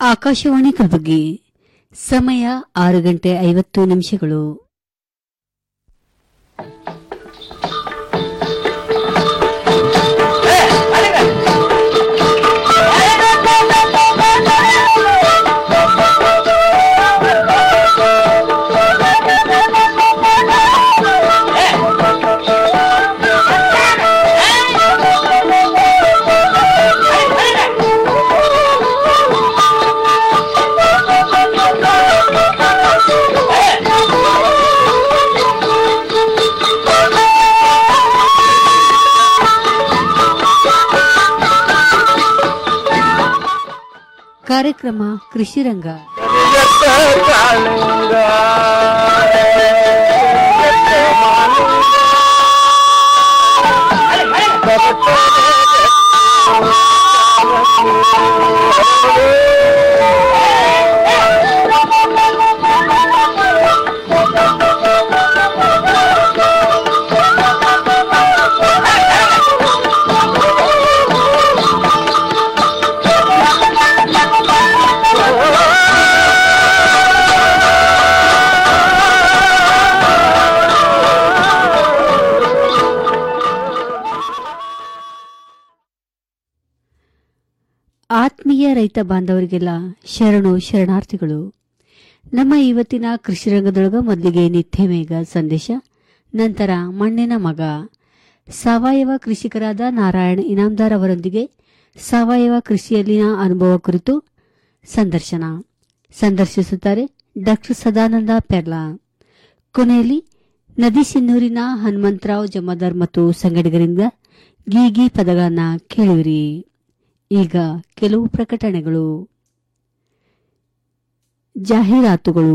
ಆಕಾಶವಾಣಿ ಕಲಬುರಗಿ ಸಮಯ ಆರು ಗಂಟೆ ಐವತ್ತು ನಿಮಿಷಗಳು ಕಾರ್ಯಕ್ರಮ ಕೃಷಿ ರಂಗ ಆತ್ಮೀಯ ರೈತ ಬಾಂಧವರಿಗೆಲ್ಲ ಶರಣು ಶರಣಾರ್ಥಿಗಳು ನಮ್ಮ ಇವತ್ತಿನ ಕೃಷಿ ರಂಗದೊಳಗ ಮೊದಲಿಗೆ ನಿತ್ಯ ಮೇಘ ಸಂದೇಶ ನಂತರ ಮಣ್ಣಿನ ಮಗ ಸಾವಯವ ಕೃಷಿಕರಾದ ನಾರಾಯಣ ಇನಾಮ್ದಾರ್ ಅವರೊಂದಿಗೆ ಸಾವಯವ ಕೃಷಿಯಲ್ಲಿನ ಅನುಭವ ಕುರಿತು ಸಂದರ್ಶನ ಸಂದರ್ಶಿಸುತ್ತಾರೆ ಡಾಕ್ಟರ್ ಸದಾನಂದ ಪೆರ್ಲಾ ಕೊನೆಯಲ್ಲಿ ನದಿ ಸಿನ್ನೂರಿನ ಹನುಮಂತರಾವ್ ಜಮಾದಾರ್ ಮತ್ತು ಸಂಗಡಿಗರಿಂದ ಗೀಗಿ ಪದಗಳನ್ನ ಕೇಳುವಿರಿ ಈಗ ಕೆಲವು ಪ್ರಕಟಣೆಗಳು ಜಾಹೀರಾತುಗಳು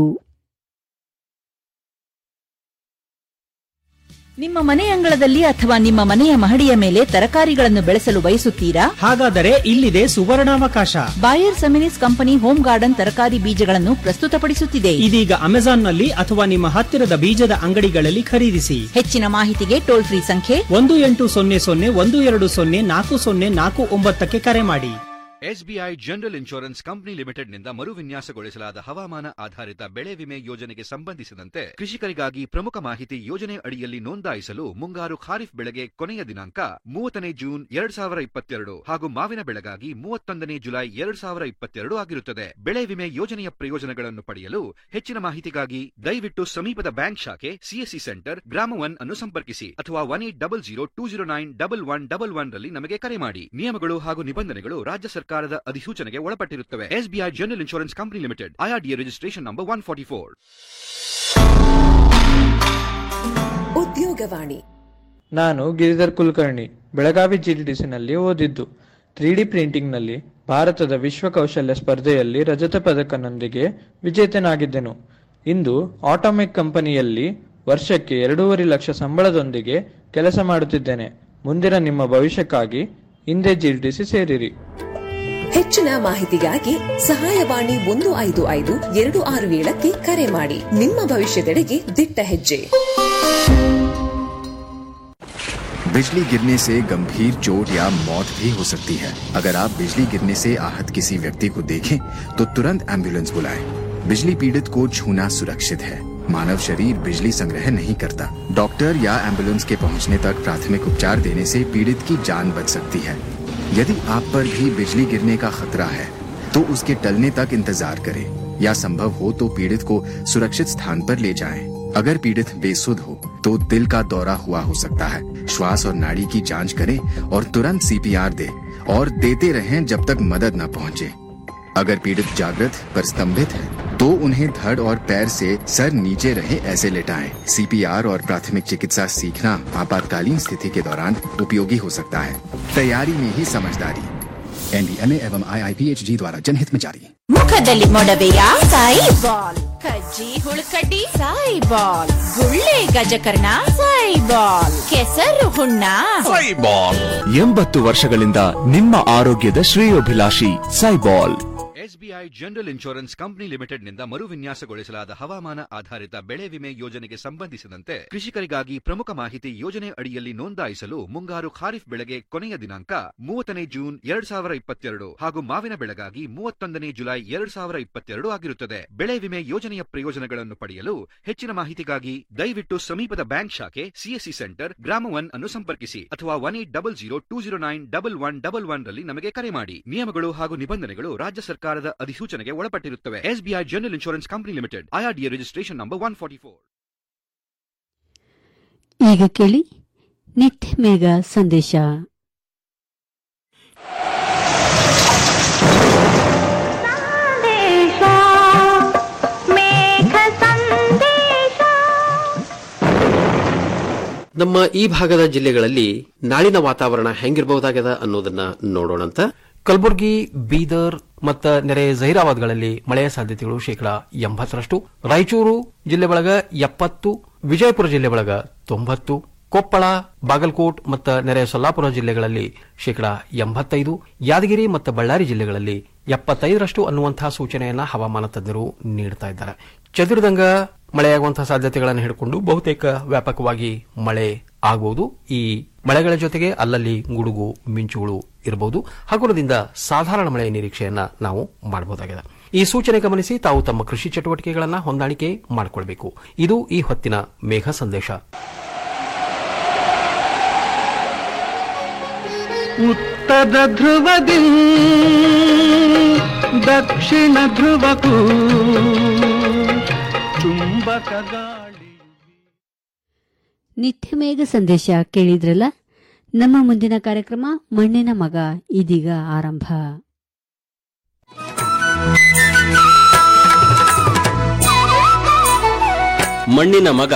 ನಿಮ್ಮ ಮನೆ ಅಂಗಳದಲ್ಲಿ ಅಥವಾ ನಿಮ್ಮ ಮನೆಯ ಮಹಡಿಯ ಮೇಲೆ ತರಕಾರಿಗಳನ್ನು ಬೆಳೆಸಲು ಬಯಸುತ್ತೀರಾ ಹಾಗಾದರೆ ಇಲ್ಲಿದೆ ಸುವರ್ಣಾವಕಾಶ Bayer Seminis company home garden ತರಕಾರಿ ಬೀಜಗಳನ್ನು ಪ್ರಸ್ತುತಪಡಿಸುತ್ತಿದೆ ಇದೀಗ ಅಮೆಜಾನ್ನಲ್ಲಿ ಅಥವಾ ನಿಮ್ಮ ಹತ್ತಿರದ ಬೀಜದ ಅಂಗಡಿಗಳಲ್ಲಿ ಖರೀದಿಸಿ ಹೆಚ್ಚಿನ ಮಾಹಿತಿಗೆ ಟೋಲ್ ಫ್ರೀ ಸಂಖ್ಯೆ ಒಂದು ಎಂಟು ಸೊನ್ನೆ ಸೊನ್ನೆ ಒಂದು ಎರಡು ಸೊನ್ನೆ ನಾಲ್ಕು ಸೊನ್ನೆ ನಾಲ್ಕು ಒಂಬತ್ತಕ್ಕೆ ಕರೆ ಮಾಡಿ ಎಸ್ಬಿಐ ಜನರಲ್ ಇನ್ಶೂರೆನ್ಸ್ ಕಂಪನಿ ಲಿಮಿಟೆಡ್ನಿಂದ ಮರುವಿನ್ಯಾಸಗೊಳಿಸಲಾದ ಹವಾಮಾನ ಆಧಾರಿತ ಬೆಳೆ ವಿಮೆ ಯೋಜನೆಗೆ ಸಂಬಂಧಿಸಿದಂತೆ ಕೃಷಿಕರಿಗಾಗಿ ಪ್ರಮುಖ ಮಾಹಿತಿ ಯೋಜನೆ ಅಡಿಯಲ್ಲಿ ನೋಂದಾಯಿಸಲು ಮುಂಗಾರು ಖಾರಿಫ್ ಬೆಳೆಗೆ ಕೊನೆಯ ದಿನಾಂಕ ಮೂವತ್ತನೇ ಜೂನ್ ಎರಡ್ ಸಾವಿರ ಇಪ್ಪತ್ತೆರಡು ಹಾಗೂ ಮಾವಿನ ಬೆಳೆಗಾಗಿ ಮೂವತ್ತೊಂದನೇ ಜುಲೈ ಎರಡ್ ಸಾವಿರ ಇಪ್ಪತ್ತೆರಡು ಆಗಿರುತ್ತದೆ ಬೆಳೆ ವಿಮೆ ಯೋಜನೆಯ ಪ್ರಯೋಜನಗಳನ್ನು ಪಡೆಯಲು ಹೆಚ್ಚಿನ ಮಾಹಿತಿಗಾಗಿ ದಯವಿಟ್ಟು ಸಮೀಪದ ಬ್ಯಾಂಕ್ ಶಾಖೆ ಸಿಎಸ್ಸಿ ಸೆಂಟರ್ ಗ್ರಾಮ ಒನ್ ಅನ್ನು ಸಂಪರ್ಕಿಸಿ ಅಥವಾ one eight double zero two zero nine double one double one ರಲ್ಲಿ ನಮಗೆ ಕರೆ ಮಾಡಿ ನಿಯಮಗಳು ಹಾಗೂ ನಿಬಂಧನೆಗಳು ರಾಜ್ಯ ಸರ್ಕಾರದ ಅಧಿಸೂಚನೆಗೆ ಒಳಪಟ್ಟಿರುತ್ತವೆ SBI general insurance company limited IRDA registration number one forty four ಉದ್ಯೋಗವಾಣಿ ನಾನು ಗಿರಿಧರ್ ಕುಲಕರ್ಣಿ ಬೆಳಗಾವಿ ಜಿಡಿಡಿಸಿನಲ್ಲಿ ಓದಿದ್ದು ತ್ರೀ ಡಿ ಪ್ರಿಂಟಿಂಗ್ನಲ್ಲಿ ಭಾರತದ ವಿಶ್ವ ಕೌಶಲ್ಯ ಸ್ಪರ್ಧೆಯಲ್ಲಿ ರಜತ ಪದಕನೊಂದಿಗೆ ವಿಜೇತನಾಗಿದ್ದೆನು ಇಂದು ಆಟೋಮೆಕ್ ಕಂಪನಿಯಲ್ಲಿ ವರ್ಷಕ್ಕೆ ಎರಡೂವರೆ ಲಕ್ಷ ಸಂಬಳದೊಂದಿಗೆ ಕೆಲಸ ಮಾಡುತ್ತಿದ್ದೇನೆ ಮುಂದಿನ ನಿಮ್ಮ ಭವಿಷ್ಯಕ್ಕಾಗಿ ಹಿಂದೆ ಜಿಡಿಡಿಸಿ ಸೇರಿರಿ ಹೆಚ್ಚಿನ ಮಾಹಿತಿಗಾಗಿ ಸಹಾಯವಾಣಿ ಒಂದು ಐದು ಐದು ಎರಡು ಆರು ಏಳಕ್ಕೆ ಕರೆ ಮಾಡಿ ನಿಮ್ಮ ಭವಿಷ್ಯದೆಡೆಗೆ ದಿಟ್ಟ ಹೆಜ್ಜೆ बिजली गिरने से गंभीर चोट या मौत भी हो सकती है अगर आप बिजली गिरने से आहत किसी व्यक्ति को देखें तो तुरंत एम्बुलेंस बुलाएं। बिजली पीड़ित को छूना सुरक्षित है मानव शरीर बिजली संग्रह नहीं करता डॉक्टर या एम्बुलेंस के पहुंचने तक प्राथमिक उपचार देने से पीड़ित की जान बच सकती है यदि आप पर भी बिजली गिरने का खतरा है तो उसके टलने तक इंतजार करें या संभव हो तो पीड़ित को सुरक्षित स्थान पर ले जाएं। अगर पीड़ित बेसुध हो तो दिल का दौरा हुआ हो सकता है श्वास और नाड़ी की जांच करें और तुरंत सीपीआर दें और देते रहें जब तक मदद न पहुंचे अगर पीड़ित जागृत पर स्तंभित है तो उन्हें धड़ और पैर से सर नीचे रहे ऐसे लेटाएं। सीपीआर और प्राथमिक चिकित्सा सीखना आपातकालीन स्थिति के दौरान उपयोगी हो सकता है तैयारी में ही समझदारी एनडीएमए एवं आईआईपीएचजी द्वारा जनहित में जारी ಮುಖದಲ್ಲಿ ಮೊಡವೆಯ ಸಾಯಿ ಬಾಲ್ ಕಜ್ಜಿ ಹುಳುಕಡ್ಡಿ ಸಾಯಿ ಬಾಲ್ ಗುಳ್ಳೆ ಗಜಕರ್ಣ ಸಾಯಿ ಬಾಲ್ ಕೆಸರು ಹುಣ್ಣ ಎಂಬತ್ತು ವರ್ಷಗಳಿಂದ ನಿಮ್ಮ ಆರೋಗ್ಯದ ಶ್ರೇಯೋಭಿಲಾಷಿ Saibol SBI SBI general insurance company ಲಿಮಿಟೆಡ್ನಿಂದ ಮರುವಿನ್ಯಾಸಗೊಳಿಸಲಾದ ಹವಾಮಾನ ಆಧಾರಿತ ಬೆಳೆ ವಿಮೆ ಯೋಜನೆಗೆ ಸಂಬಂಧಿಸಿದಂತೆ ಕೃಷಿಕರಿಗಾಗಿ ಪ್ರಮುಖ ಮಾಹಿತಿ ಯೋಜನೆ ಅಡಿಯಲ್ಲಿ ನೋಂದಾಯಿಸಲು ಮುಂಗಾರು ಖಾರಿಫ್ ಬೆಳೆಗೆ ಕೊನೆಯ ದಿನಾಂಕ ಮೂವತ್ತನೇ ಜೂನ್ ಎರಡ್ ಸಾವಿರ ಇಪ್ಪತ್ತೆರಡು ಹಾಗೂ ಮಾವಿನ ಬೆಳೆಗಾಗಿ ಮೂವತ್ತೊಂದನೇ ಜುಲೈ ಎರಡ್ ಸಾವಿರ ಇಪ್ಪತ್ತೆರಡು ಆಗಿರುತ್ತದೆ ಬೆಳೆ ವಿಮೆ ಯೋಜನೆಯ ಪ್ರಯೋಜನಗಳನ್ನು ಪಡೆಯಲು ಹೆಚ್ಚಿನ ಮಾಹಿತಿಗಾಗಿ ದಯವಿಟ್ಟು ಸಮೀಪದ ಬ್ಯಾಂಕ್ ಶಾಖೆ ಸಿಎಸ್ಸಿ ಸೆಂಟರ್ ಗ್ರಾಮ ಒನ್ ಅನ್ನು ಸಂಪರ್ಕಿಸಿ ಅಥವಾ one eight double zero two zero nine double one double one ರಲ್ಲಿ ನಮಗೆ ಕರೆ ಮಾಡಿ ನಿಯಮಗಳು ಹಾಗೂ ನಿಬಂಧನೆಗಳು ರಾಜ್ಯ ಸರ್ಕಾರದ ಅಧಿಸೂಚನೆಗೆ ಒಳಪಟ್ಟಿರುತ್ತವೆ SBI general insurance company limited IRDA registration number one forty four ಈಗ ಕೇಳಿ ನಿತ್ಯ ಮೇಘ ಸಂದೇಶ ನಮ್ಮ ಈ ಭಾಗದ ಜಿಲ್ಲೆಗಳಲ್ಲಿ ನಾಳಿನ ವಾತಾವರಣ ಹೆಂಗಿರಬಹುದಾಗ್ಯದ ಅನ್ನೋದನ್ನ ನೋಡೋಣಂತ ಕಲಬುರಗಿ ಬೀದರ್ ಮತ್ತು ನೆರೆ ಜಹೀರಾಬಾದ್ಗಳಲ್ಲಿ ಮಳೆಯ ಸಾಧ್ಯತೆಗಳು ಶೇಕಡಾ ಎಂಬತ್ತರಷ್ಟು ರಾಯಚೂರು ಜಿಲ್ಲೆ ಒಳಗ ಎಪ್ಪತ್ತು ವಿಜಯಪುರ ಜಿಲ್ಲೆ ಒಳಗ ತೊಂಬತ್ತು ಕೊಪ್ಪಳ ಬಾಗಲಕೋಟ್ ಮತ್ತು ನೆರೆ ಸೊಲ್ಲಾಪುರ ಜಿಲ್ಲೆಗಳಲ್ಲಿ ಶೇಕಡಾ ಎಂಬತ್ತೈದು ಯಾದಗಿರಿ ಮತ್ತು ಬಳ್ಳಾರಿ ಜಿಲ್ಲೆಗಳಲ್ಲಿ ಎಪ್ಪತ್ತೈದರಷ್ಟು ಅನ್ನುವಂತಹ ಸೂಚನೆಯನ್ನ ಹವಾಮಾನ ತಜ್ಞರು ನೀಡುತ್ತಾ ಇದ್ದಾರೆ ಚದುರಿದಂಗ ಮಳೆಯಾಗುವಂತಹ ಸಾಧ್ಯತೆಗಳನ್ನು ಹಿಡ್ಕೊಂಡು ಬಹುತೇಕ ವ್ಯಾಪಕವಾಗಿ ಮಳೆ ಆಗಬಹುದು ಈ ಮಳೆಗಳ ಜೊತೆಗೆ ಅಲ್ಲಲ್ಲಿ ಗುಡುಗು ಮಿಂಚುಗಳು ಇರಬಹುದು ಹಗುರದಿಂದ ಸಾಧಾರಣ ಮಳೆಯ ನಿರೀಕ್ಷೆಯನ್ನ ನಾವು ಮಾಡಬಹುದಾಗಿದೆ ಈ ಸೂಚನೆ ಗಮನಿಸಿ ತಾವು ತಮ್ಮ ಕೃಷಿ ಚಟುವಟಿಕೆಗಳನ್ನು ಹೊಂದಾಣಿಕೆ ಮಾಡಿಕೊಳ್ಬೇಕು ಇದು ಈ ಹೊತ್ತಿನ ಮೇಘ ಸಂದೇಶ ಉತ್ತರ ಧ್ರುವದಿ ದಕ್ಷಿಣ ಧ್ರುವಕ್ಕೂ ಚುಂಬಕ ಗಾಳಿ ನಿತ್ಯ ಮೇಘ ಸಂದೇಶ ಕೇಳಿದ್ರಲ್ಲ ನಮ್ಮ ಮುಂದಿನ ಕಾರ್ಯಕ್ರಮ ಮಣ್ಣಿನ ಮಗ ಇದೀಗ ಆರಂಭ ಮಣ್ಣಿನ ಮಗ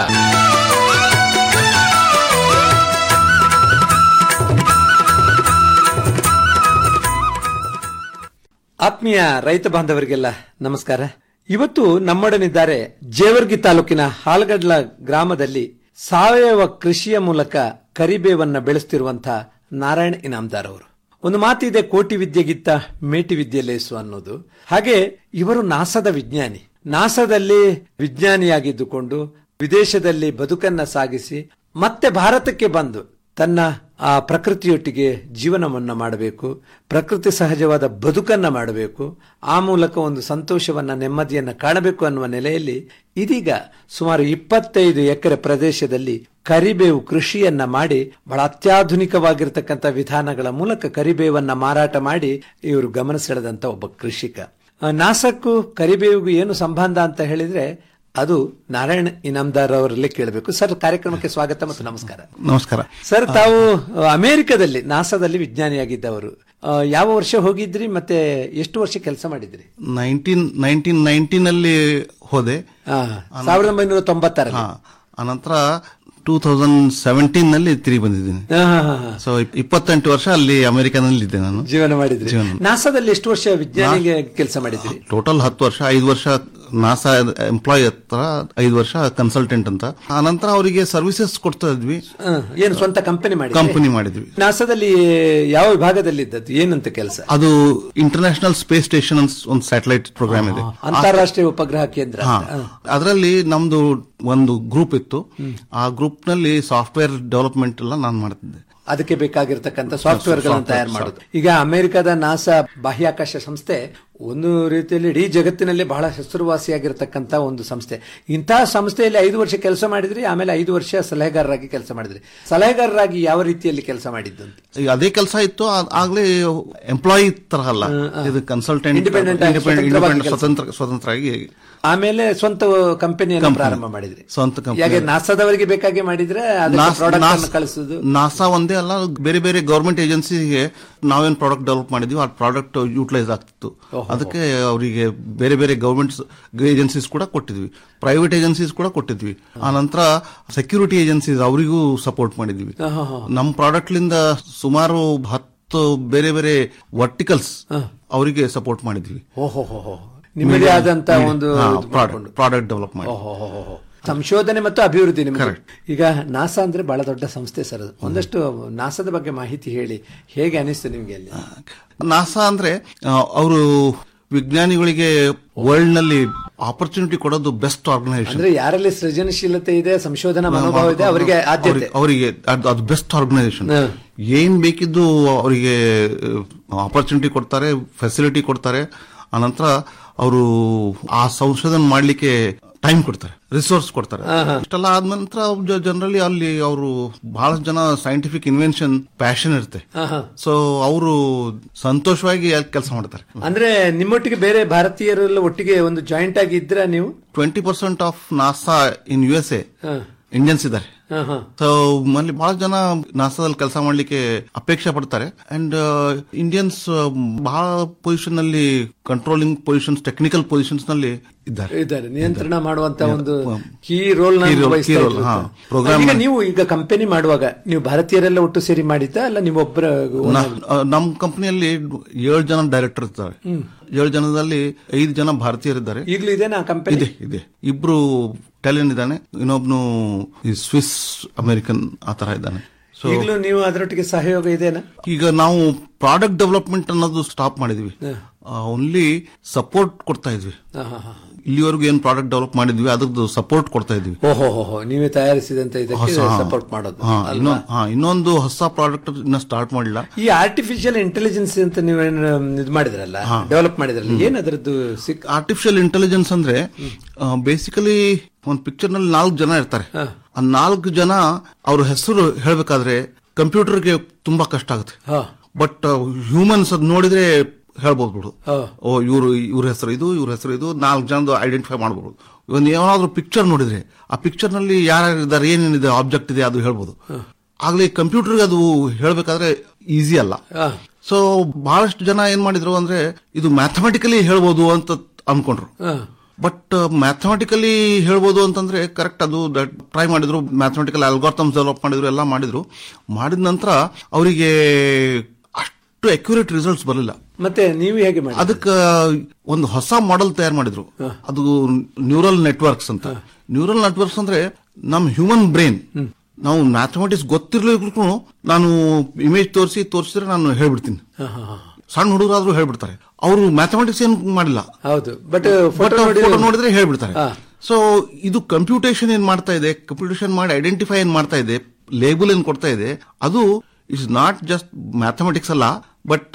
ಆತ್ಮೀಯ ರೈತ ಬಾಂಧವರಿಗೆಲ್ಲ ನಮಸ್ಕಾರ ಇವತ್ತು ನಮ್ಮೊಡನಿದ್ದಾರೆ ಜೇವರ್ಗಿ ತಾಲೂಕಿನ ಹಾಲ್ಗಡ್ಲ ಗ್ರಾಮದಲ್ಲಿ ಸಾವಯವ ಕೃಷಿಯ ಮೂಲಕ ಕರಿಬೇವನ್ನ ಬೆಳೆಸ್ತಿರುವಂತಹ ನಾರಾಯಣ್ ಇನಾಮ್ದಾರ್ ಅವರು ಒಂದು ಮಾತಿದೆ ಕೋಟಿ ವಿದ್ಯೆಗಿತ್ತ ಮೇಟಿ ವಿದ್ಯೆ ಲೇಸು ಅನ್ನೋದು ಹಾಗೆ ಇವರು ನಾಸದ ವಿಜ್ಞಾನಿ ನಾಸದಲ್ಲಿ ವಿಜ್ಞಾನಿಯಾಗಿದ್ದುಕೊಂಡು ವಿದೇಶದಲ್ಲಿ ಬದುಕನ್ನ ಸಾಗಿಸಿ ಮತ್ತೆ ಭಾರತಕ್ಕೆ ಬಂದು ತನ್ನ ಆ ಪ್ರಕೃತಿಯೊಟ್ಟಿಗೆ ಜೀವನವನ್ನ ಮಾಡಬೇಕು ಪ್ರಕೃತಿ ಸಹಜವಾದ ಬದುಕನ್ನ ಮಾಡಬೇಕು ಆ ಮೂಲಕ ಒಂದು ಸಂತೋಷವನ್ನ ನೆಮ್ಮದಿಯನ್ನ ಕಾಣಬೇಕು ಅನ್ನುವ ನೆಲೆಯಲ್ಲಿ ಇದೀಗ ಸುಮಾರು ಇಪ್ಪತ್ತೈದು ಎಕರೆ ಪ್ರದೇಶದಲ್ಲಿ ಕರಿಬೇವು ಕೃಷಿಯನ್ನ ಮಾಡಿ ಬಹಳ ಅತ್ಯಾಧುನಿಕವಾಗಿರ್ತಕ್ಕಂಥ ವಿಧಾನಗಳ ಮೂಲಕ ಕರಿಬೇವನ್ನ ಮಾರಾಟ ಮಾಡಿ ಇವರು ಗಮನ ಸೆಳೆದಂತ ಒಬ್ಬ ಕೃಷಿಕ ಆ, ನಾಸಕ್ಕೂ ಕರಿಬೇವಿಗೂ ಏನು ಸಂಬಂಧ ಅಂತ ಹೇಳಿದ್ರೆ ಅದು ನಾರಾಯಣ್ ಇನಾಮ್ದಾರ್ ಅವರಲ್ಲಿ ಕೇಳಬೇಕು ಸರ್ ಕಾರ್ಯಕ್ರಮಕ್ಕೆ ಸ್ವಾಗತ ಮತ್ತು ನಮಸ್ಕಾರ ನಮಸ್ಕಾರ ಸರ್ ತಾವು ಅ, ಅಮೆರಿಕದಲ್ಲಿ ನಾಸಾದಲ್ಲಿ ವಿಜ್ಞಾನಿಯಾಗಿದ್ದವರು ಆ, ಯಾವ ವರ್ಷ ಹೋಗಿದ್ರಿ ಮತ್ತೆ ಎಷ್ಟು ವರ್ಷ ಕೆಲಸ ಮಾಡಿದ್ರಿ ನೈನ್ಟೀನ್ ನೈನ್ಟೀನ್ ನೈನ್ಟೀನಲ್ಲಿ ಹೋದೆ ಆ, ಸಾವಿರದ ಒಂಬೈನೂರ ತೊಂಬತ್ತಾರಲ್ಲಿ ಹಾ ಅನಂತರ ಟೂ ತೌಸಂಡ್ ಸೆವೆಂಟೀನ್ ನಲ್ಲಿ ತಿರುಗಿ ಬಂದಿದ್ದೀನಿ ಹಾ, ಹಾ, ಹಾ, ಹಾ. ಸೊ ಇಪ್ಪತ್ತೆಂಟು ವರ್ಷ ಅಲ್ಲಿ ಅಮೆರಿಕನಲ್ಲಿ ಇದ್ದೆ ನಾನು ಜೀವನ ಮಾಡಿದ್ರಿ ಜೀವನ. ನಾಸಾದಲ್ಲಿ ಎಷ್ಟು ವರ್ಷ ವಿಜ್ಞಾನಿಗೆ ಕೆಲಸ ಮಾಡಿದ್ರಿ ಟೋಟಲ್ ಹತ್ತು ವರ್ಷ ಐದು ವರ್ಷ ನಾಸಾ ಎಂಪ್ಲಾಯ್ ಹತ್ರ ಐದು ವರ್ಷ ಕನ್ಸಲ್ಟೆಂಟ್ ಅಂತ ಆನಂತರ ಅವರಿಗೆ ಸರ್ವಿಸಸ್ ಕೊಡ್ತಾ ಇದ್ವಿ ಆ, ಏನು ಸ್ವಂತ ಕಂಪನಿ ಮಾಡಿ ಕಂಪನಿ ಮಾಡಿದ್ವಿ ನಾಸಾದಲ್ಲಿ ಯಾವ ವಿಭಾಗದಲ್ಲಿ ಇದ್ದದ್ದು ಏನಂತ ಕೆಲಸ ಅದು ಇಂಟರ್ನ್ಯಾಷನಲ್ ಸ್ಪೇಸ್ ಸ್ಟೇಷನ್ ಅಂತ ಒಂದು ಸ್ಯಾಟಲೈಟ್ ಪ್ರೋಗ್ರಾಮ್ ಇದೆ ಅಂತಾರಾಷ್ಟ್ರೀಯ ಉಪಗ್ರಹ ಕೇಂದ್ರ ಹಾ ಅಂತ. ಅದರಲ್ಲಿ ನಮ್ದು ಒಂದು ಗ್ರೂಪ್ ಇತ್ತು ಆ ಗ್ರೂಪ್ ನಲ್ಲಿ ಸಾಫ್ಟ್ವೇರ್ ಡೆವಲಪ್ಮೆಂಟ್ ಎಲ್ಲ ನಾನು ಮಾಡ್ತಿದ್ದೆ ಅದಕ್ಕೆ ಬೇಕಾಗಿರ್ತಕ್ಕಂಥ ಸಾಫ್ಟ್ವೇರ್ ಗಳನ್ನು software, ತಯಾರು ಮಾಡೋದು ಈಗ ಅಮೆರಿಕದ ನಾಸಾ ಬಾಹ್ಯಾಕಾಶ ಸಂಸ್ಥೆ ಒಂದು ರೀತಿಯಲ್ಲಿ ಇಡೀ ಜಗತ್ತಿನಲ್ಲಿ ಬಹಳ ಹೆಸರುವಾಸಿಯಾಗಿರ್ತಕ್ಕಂಥ ಒಂದು ಸಂಸ್ಥೆ ಇಂತಹ ಸಂಸ್ಥೆಯಲ್ಲಿ ಐದು ವರ್ಷ ಕೆಲಸ ಮಾಡಿದ್ರಿ ಆಮೇಲೆ ಐದು ವರ್ಷ ಸಲಹೆಗಾರರಾಗಿ ಕೆಲಸ ಮಾಡಿದ್ರಿ ಸಲಹೆಗಾರರಾಗಿ ಯಾವ ರೀತಿಯಲ್ಲಿ ಕೆಲಸ ಮಾಡಿದ್ದು ಅಂತ ಈಗ ಅದೇ ಕೆಲಸ ಇತ್ತು ಆ- ಆಗ್ಲೇ ಎಂಪ್ಲಾಯಿ ತರ ಅಲ್ಲ ಇದು ಕನ್ಸಲ್ಟೆಂಟ್ Independent ಆಗಿ ಸ್ವತಂತ್ರವಾಗಿ ಕೆಲ್ಸ. ಸ್ವತಂತ್ರ ಸ್ವತಂತ್ರ ಆಗಿ ಆಮೇಲೆ ಸ್ವಂತ ಕಂಪನಿಯನ್ನು Company. ಪ್ರಾರಂಭ ಮಾಡಿದ್ರಿ ಸ್ವಂತ company. ಯಾಕೆ ನಾಸಾದವರಿಗೆ ಬೇಕಾಗಿ ಮಾಡಿದ್ರೆ ನಾಸ್- ಪ್ರಾಡಕ್ಟ್ ನಾಸ್- ಅನ್ನು ಕಳಿಸುದು ನಾಸಾ ಒಂದೇ ಅಲ್ಲ ಬೇರೆ ಬೇರೆ ಗವರ್ಮೆಂಟ್ ಏಜೆನ್ಸಿಗೆ ನಾವೇನ್ ಪ್ರಾಡಕ್ಟ್ ಡೆವಲಪ್ ಮಾಡಿದ್ವಿ ಆ ಪ್ರಾಡಕ್ಟ್ ಯೂಟಿಲೈಸ್ ಆಗ್ತಿತ್ತು ಅದಕ್ಕೆ ಅವರಿಗೆ ಬೇರೆ ಬೇರೆ ಗವರ್ಮೆಂಟ್ ಏಜೆನ್ಸೀಸ್ ಕೂಡ ಕೊಟ್ಟಿದ್ವಿ ಪ್ರೈವೇಟ್ ಏಜೆನ್ಸೀಸ್ ಕೂಡ ಕೊಟ್ಟಿದ್ವಿ ಆ ನಂತರ ಸೆಕ್ಯೂರಿಟಿ ಏಜೆನ್ಸೀಸ್ ಅವರಿಗೂ ಸಪೋರ್ಟ್ ಮಾಡಿದ್ವಿ ಆಹಾ, ಹಾ. ನಮ್ಮ ಪ್ರಾಡಕ್ಟ್ ಲಿಂದ ಸುಮಾರು ಹತ್ತು ಬೇರೆ ಬೇರೆ ವರ್ಟಿಕಲ್ಸ್ ಅವರಿಗೆ ಸಪೋರ್ಟ್ ಮಾಡಿದ್ವಿ ಓಹೋ ಹೋ ಹೋ ನಿಮ್ಮದೇ ಆದಂತ ಒಂದು ಇದು ಮಾಡ್ಕೊಂಡು. ಪ್ರಾಡಕ್ಟ್ ಡೆವಲಪ್ ಮಾಡಿ ಓಹೋ ಹೋ ಹೋ ಹೋ. ಸಂಶೋಧನೆ ಮತ್ತು ಅಭಿವೃದ್ಧಿ ನಿಮ್ಗೆ ಈಗ ನಾಸಾ ಅಂದ್ರೆ ಬಹಳ ದೊಡ್ಡ ಸಂಸ್ಥೆ ಸರ್ ಅದು ಒಂದಷ್ಟು ನಾಸಾದ ಬಗ್ಗೆ ಮಾಹಿತಿ ಹೇಳಿ ಹೇಗೆ ಅನಿಸ್ತು ನಿಮ್ಗೆ ಅಲ್ಲಿ ನಾಸಾ ಅಂದ್ರೆ ಅವರು ವಿಜ್ಞಾನಿಗಳಿಗೆ ವರ್ಲ್ಡ್ ನಲ್ಲಿ ಆಪರ್ಚುನಿಟಿ ಕೊಡೋದು ಬೆಸ್ಟ್ ಆರ್ಗನೈಸೇಷನ್ ಅಂದ್ರೆ ಯಾರಲ್ಲಿ ಸೃಜನಶೀಲತೆ ಇದೆ ಸಂಶೋಧನಾ ಮನೋಭಾವ ಇದೆ ಅವರಿಗೆ ಆದ್ಯತೆ ಅವರಿಗೆ ಅದು ಅದು ಬೆಸ್ಟ್ ಆರ್ಗನೈಸೇಷನ್ ಏನ್ ಬೇಕಿದ್ದು ಅವರಿಗೆ ಆಪರ್ಚುನಿಟಿ ಕೊಡ್ತಾರೆ ಫೆಸಿಲಿಟಿ ಕೊಡ್ತಾರೆ ಆನಂತರ ಅವರು ಆ ಸಂಶೋಧನೆ ಮಾಡ್ಲಿಕ್ಕೆ ಟೈಮ್ ಕೊಡ್ತಾರೆ ರಿಸೋರ್ಸ್ ಕೊಡ್ತಾರೆ ಇಷ್ಟೆಲ್ಲ ಆದ ನಂತರ ಜನರಲಿ ಅಲ್ಲಿ ಅವರು ಬಹಳಷ್ಟು ಜನ ಸೈಂಟಿಫಿಕ್ ಇನ್ವೆನ್ಷನ್ ಪ್ಯಾಷನ್ ಇರುತ್ತೆ ಸೊ ಅವರು ಸಂತೋಷವಾಗಿ ಕೆಲಸ ಮಾಡ್ತಾರೆ ಅಂದ್ರೆ ನಿಮ್ಮೊಟ್ಟಿಗೆ ಬೇರೆ ಭಾರತೀಯರೆಲ್ಲ ಒಟ್ಟಿಗೆ ಒಂದು ಜಾಯಿಂಟ್ ಆಗಿ ಇದ್ರ ನೀವು twenty percent of NASA in U S A Indians ಇದ್ದಾರೆ ಸೊ ಅಲ್ಲಿ ಬಹಳ ಜನ ನಾಸಾದಲ್ಲಿ ಕೆಲಸ ಮಾಡ್ಲಿಕ್ಕೆ ಅಪೇಕ್ಷೆ ಪಡ್ತಾರೆ ಅಂಡ್ ಇಂಡಿಯನ್ಸ್ ಬಹಳ ಪೊಸಿಷನ್ ನಲ್ಲಿ ಕಂಟ್ರೋಲಿಂಗ್ ಪೊಸಿಷನ್ಸ್ ಟೆಕ್ನಿಕಲ್ ಪೊಸಿಷನ್ಸ್ ನಲ್ಲಿ ಇದ್ದಾರೆ ಇದ್ದಾರೆ ನಿಯಂತ್ರಣ ಮಾಡುವಂತ ಒಂದು key role Key role, key role, ಹಾ. Program ಈಗ ಅಲ್ಲಿ- ನೀವು ಈಗ ಕಂಪನಿ ಮಾಡುವಾಗ ನೀವು ಭಾರತೀಯರೆಲ್ಲ ಒಟ್ಟು ಸೇರಿ ಮಾಡಿದ್ದ ಅಲ್ಲ ನೀವೊಬ್ಬರ ನ- ಆ, ನಮ್ಮ ಕಂಪನಿಯಲ್ಲಿ ಏಳು ಜನ ಡೈರೆಕ್ಟರ್ ಇರ್ತಾರೆ ಏಳು ಜನದಲ್ಲಿ ಐದು ಜನ ಭಾರತೀಯರಿದ್ದಾರೆ ಈಗಲೂ ಇದೆ ನಾ ಕಂಪನಿ ಇದೆ ಇದೆ ಇಬ್ರು ಇಟಾಲಿಯನ್ ಇದ್ದಾನೆ ಇನ್ನೊಬ್ನು ಈ ಸ್ವಿಸ್ ಅಮೆರಿಕನ್ ಆ ತರ ಇದ್ದಾನೆ ಸೊ ಈಗಲೂ ನೀವು ಅದರೊಟ್ಟಿಗೆ ಸಹಯೋಗ ಇದೆನಾ ಈಗ ನಾವು ಪ್ರಾಡಕ್ಟ್ ಡೆವಲಪ್ಮೆಂಟ್ ಅನ್ನೋದು ಸ್ಟಾಪ್ ಮಾಡಿದ್ವಿ ಓನ್ಲಿ ಸಪೋರ್ಟ್ ಕೊಡ್ತಾ ಇದ್ವಿ ಹಾ, ಹಾ, ಹಾ. ಇಲ್ಲಿವರೆಗೂ ಏನ್ ಪ್ರಾಡಕ್ಟ್ ಡೆವಲಪ್ ಮಾಡಿದ್ವಿ ಅದ್ರದ್ದು ಸಪೋರ್ಟ್ ಕೊಡ್ತಾ ಇದ್ವಿ ಓಹೋ ಹೋ ಹೋ ನೀವೇ ತಯಾರಿಸಿದಂತ ಇದಕ್ಕೆ ಹೊಸ ಸಪೋರ್ಟ್ ಮಾಡೋದು ಹಾ, ಅಲ್ವಾ? ಇನ್ನೊಂದ್- ಹಾ, ಇನ್ನೊಂದು ಹೊಸ ಪ್ರಾಡಕ್ಟ್ ಇನ್ನ ಸ್ಟಾರ್ಟ್ ಮಾಡಿಲ್ಲ ಈ ಆರ್ಟಿಫಿಷಿಯಲ್ ಇಂಟೆಲಿಜೆನ್ಸ್ ಅಂತ ನೀವೇನು ಇದು ಮಾಡಿದ್ರಲ್ಲ ಡೆವಲಪ್ ಮಾಡಿದ್ರಲ್ಲ ಏನ್ ಅದರದ್ದು ಸಿಕ್ ಆರ್ಟಿಫಿಷಿಯಲ್ ಇಂಟೆಲಿಜೆನ್ಸ್ ಅಂದ್ರೆ ಬೇಸಿಕಲಿ ಒಂದ್ ಪಿಕ್ಚರ್ ನಲ್ಲಿ ನಾಲ್ಕು ಜನ ಇರ್ತಾರೆ ಆ ನಾಲ್ಕು ಜನ ಅವ್ರ ಹೆಸರು ಹೇಳ್ಬೇಕಾದ್ರೆ ಕಂಪ್ಯೂಟರ್ಗೆ ತುಂಬಾ ಕಷ್ಟ ಆಗುತ್ತೆ ಬಟ್ ಹ್ಯೂಮನ್ಸ್ ಅದ್ ನೋಡಿದ್ರೆ ಹೇಳ್ಬೋದು ಬಿಡು ಓ ಇವ್ರು ಇವ್ರ ಹೆಸರು ಇದು ಇವ್ರ ಹೆಸರು ಇದು ನಾಲ್ಕು ಜನದ ಐಡೆಂಟಿಫೈ ಮಾಡಬಹುದು ಒಂದು ಏನಾದ್ರು ಪಿಕ್ಚರ್ ನೋಡಿದ್ರೆ ಆ ಪಿಕ್ಚರ್ ನಲ್ಲಿ ಯಾರ್ಯಾರಿದ್ದಾರೆ ಏನೇನಿದೆ ಆಬ್ಜೆಕ್ಟ್ ಇದೆ ಅದು ಹೇಳ್ಬೋದು ಆಗ್ಲೇ ಕಂಪ್ಯೂಟರ್ಗೆ ಅದು ಹೇಳ್ಬೇಕಾದ್ರೆ ಈಸಿ ಅಲ್ಲ ಸೊ ಬಹಳಷ್ಟು ಜನ ಏನ್ ಮಾಡಿದ್ರು ಅಂದ್ರೆ ಇದು ಮ್ಯಾಥಮೆಟಿಕಲಿ ಹೇಳ್ಬೋದು ಅಂತ ಅನ್ಕೊಂಡ್ರು ಬಟ್ ಮ್ಯಾಥಮೆಟಿಕಲಿ ಹೇಳ್ಬೋದು ಅಂತಂದ್ರೆ ಕರೆಕ್ಟ್ ಅದು ಟ್ರೈ ಮಾಡಿದ್ರು ಮ್ಯಾಥಮೆಟಿಕಲ್ ಅಲ್ಗಾರ್ಥಮ್ಸ್ ಡೆವಲಪ್ ಮಾಡಿದ್ರು ಎಲ್ಲ ಮಾಡಿದ್ರು ಮಾಡಿದ ನಂತರ ಅವರಿಗೆ ಅಷ್ಟು ಅಕ್ಯುರೇಟ್ ರಿಸಲ್ಟ್ಸ್ ಬರಲಿಲ್ಲ ಮತ್ತೆ ನೀವು ಹೇಗೆ ಮಾಡಿ ಅದಕ್ಕೆ ಒಂದು ಹೊಸ ಮಾಡೆಲ್ ತಯಾರು ಮಾಡಿದ್ರು ಅದು ನ್ಯೂರಲ್ ನೆಟ್ವರ್ಕ್ಸ್ ಅಂತ ನ್ಯೂರಲ್ ನೆಟ್ವರ್ಕ್ಸ್ ಅಂದ್ರೆ ನಮ್ ಹ್ಯೂಮನ್ ಬ್ರೈನ್ ನಾವು ಮ್ಯಾಥಮೆಟಿಕ್ಸ್ ಗೊತ್ತಿರ್ಲಿಕ್ಕೂ ನಾನು ಇಮೇಜ್ ತೋರಿಸಿ ತೋರಿಸಿದ್ರೆ ನಾನು ಹೇಳ್ಬಿಡ್ತೀನಿ ಸಣ್ಣ ಹುಡುಗರಾದ್ರೂ ಹೇಳ್ಬಿಡ್ತಾರೆ ಅವರು ಮ್ಯಾಥಮೆಟಿಕ್ಸ್ ಏನ್ ಮಾಡಿಲ್ಲ ಹೌದು ಬಟ್ ಫೋಟೋ ಫೋಟೋ ನೋಡಿದ್ರೆ ಹೇಳ್ಬಿಡ್ತಾರೆ ಸೊ ಇದು ಕಂಪ್ಯೂಟೇಷನ್ ಏನ್ ಮಾಡ್ತಾ ಇದೆ ಕಂಪ್ಯೂಟೇಷನ್ ಮಾಡಿ ಐಡೆಂಟಿಫೈ ಏನ್ ಮಾಡ್ತಾ ಇದೆ ಲೇಬಲ್ ಏನ್ ಕೊಡ್ತಾ ಇದೆ ಅದು ಇಸ್ ನಾಟ್ ಜಸ್ಟ್ ಮ್ಯಾಥಮೆಟಿಕ್ಸ್ ಅಲ್ಲ ಬಟ್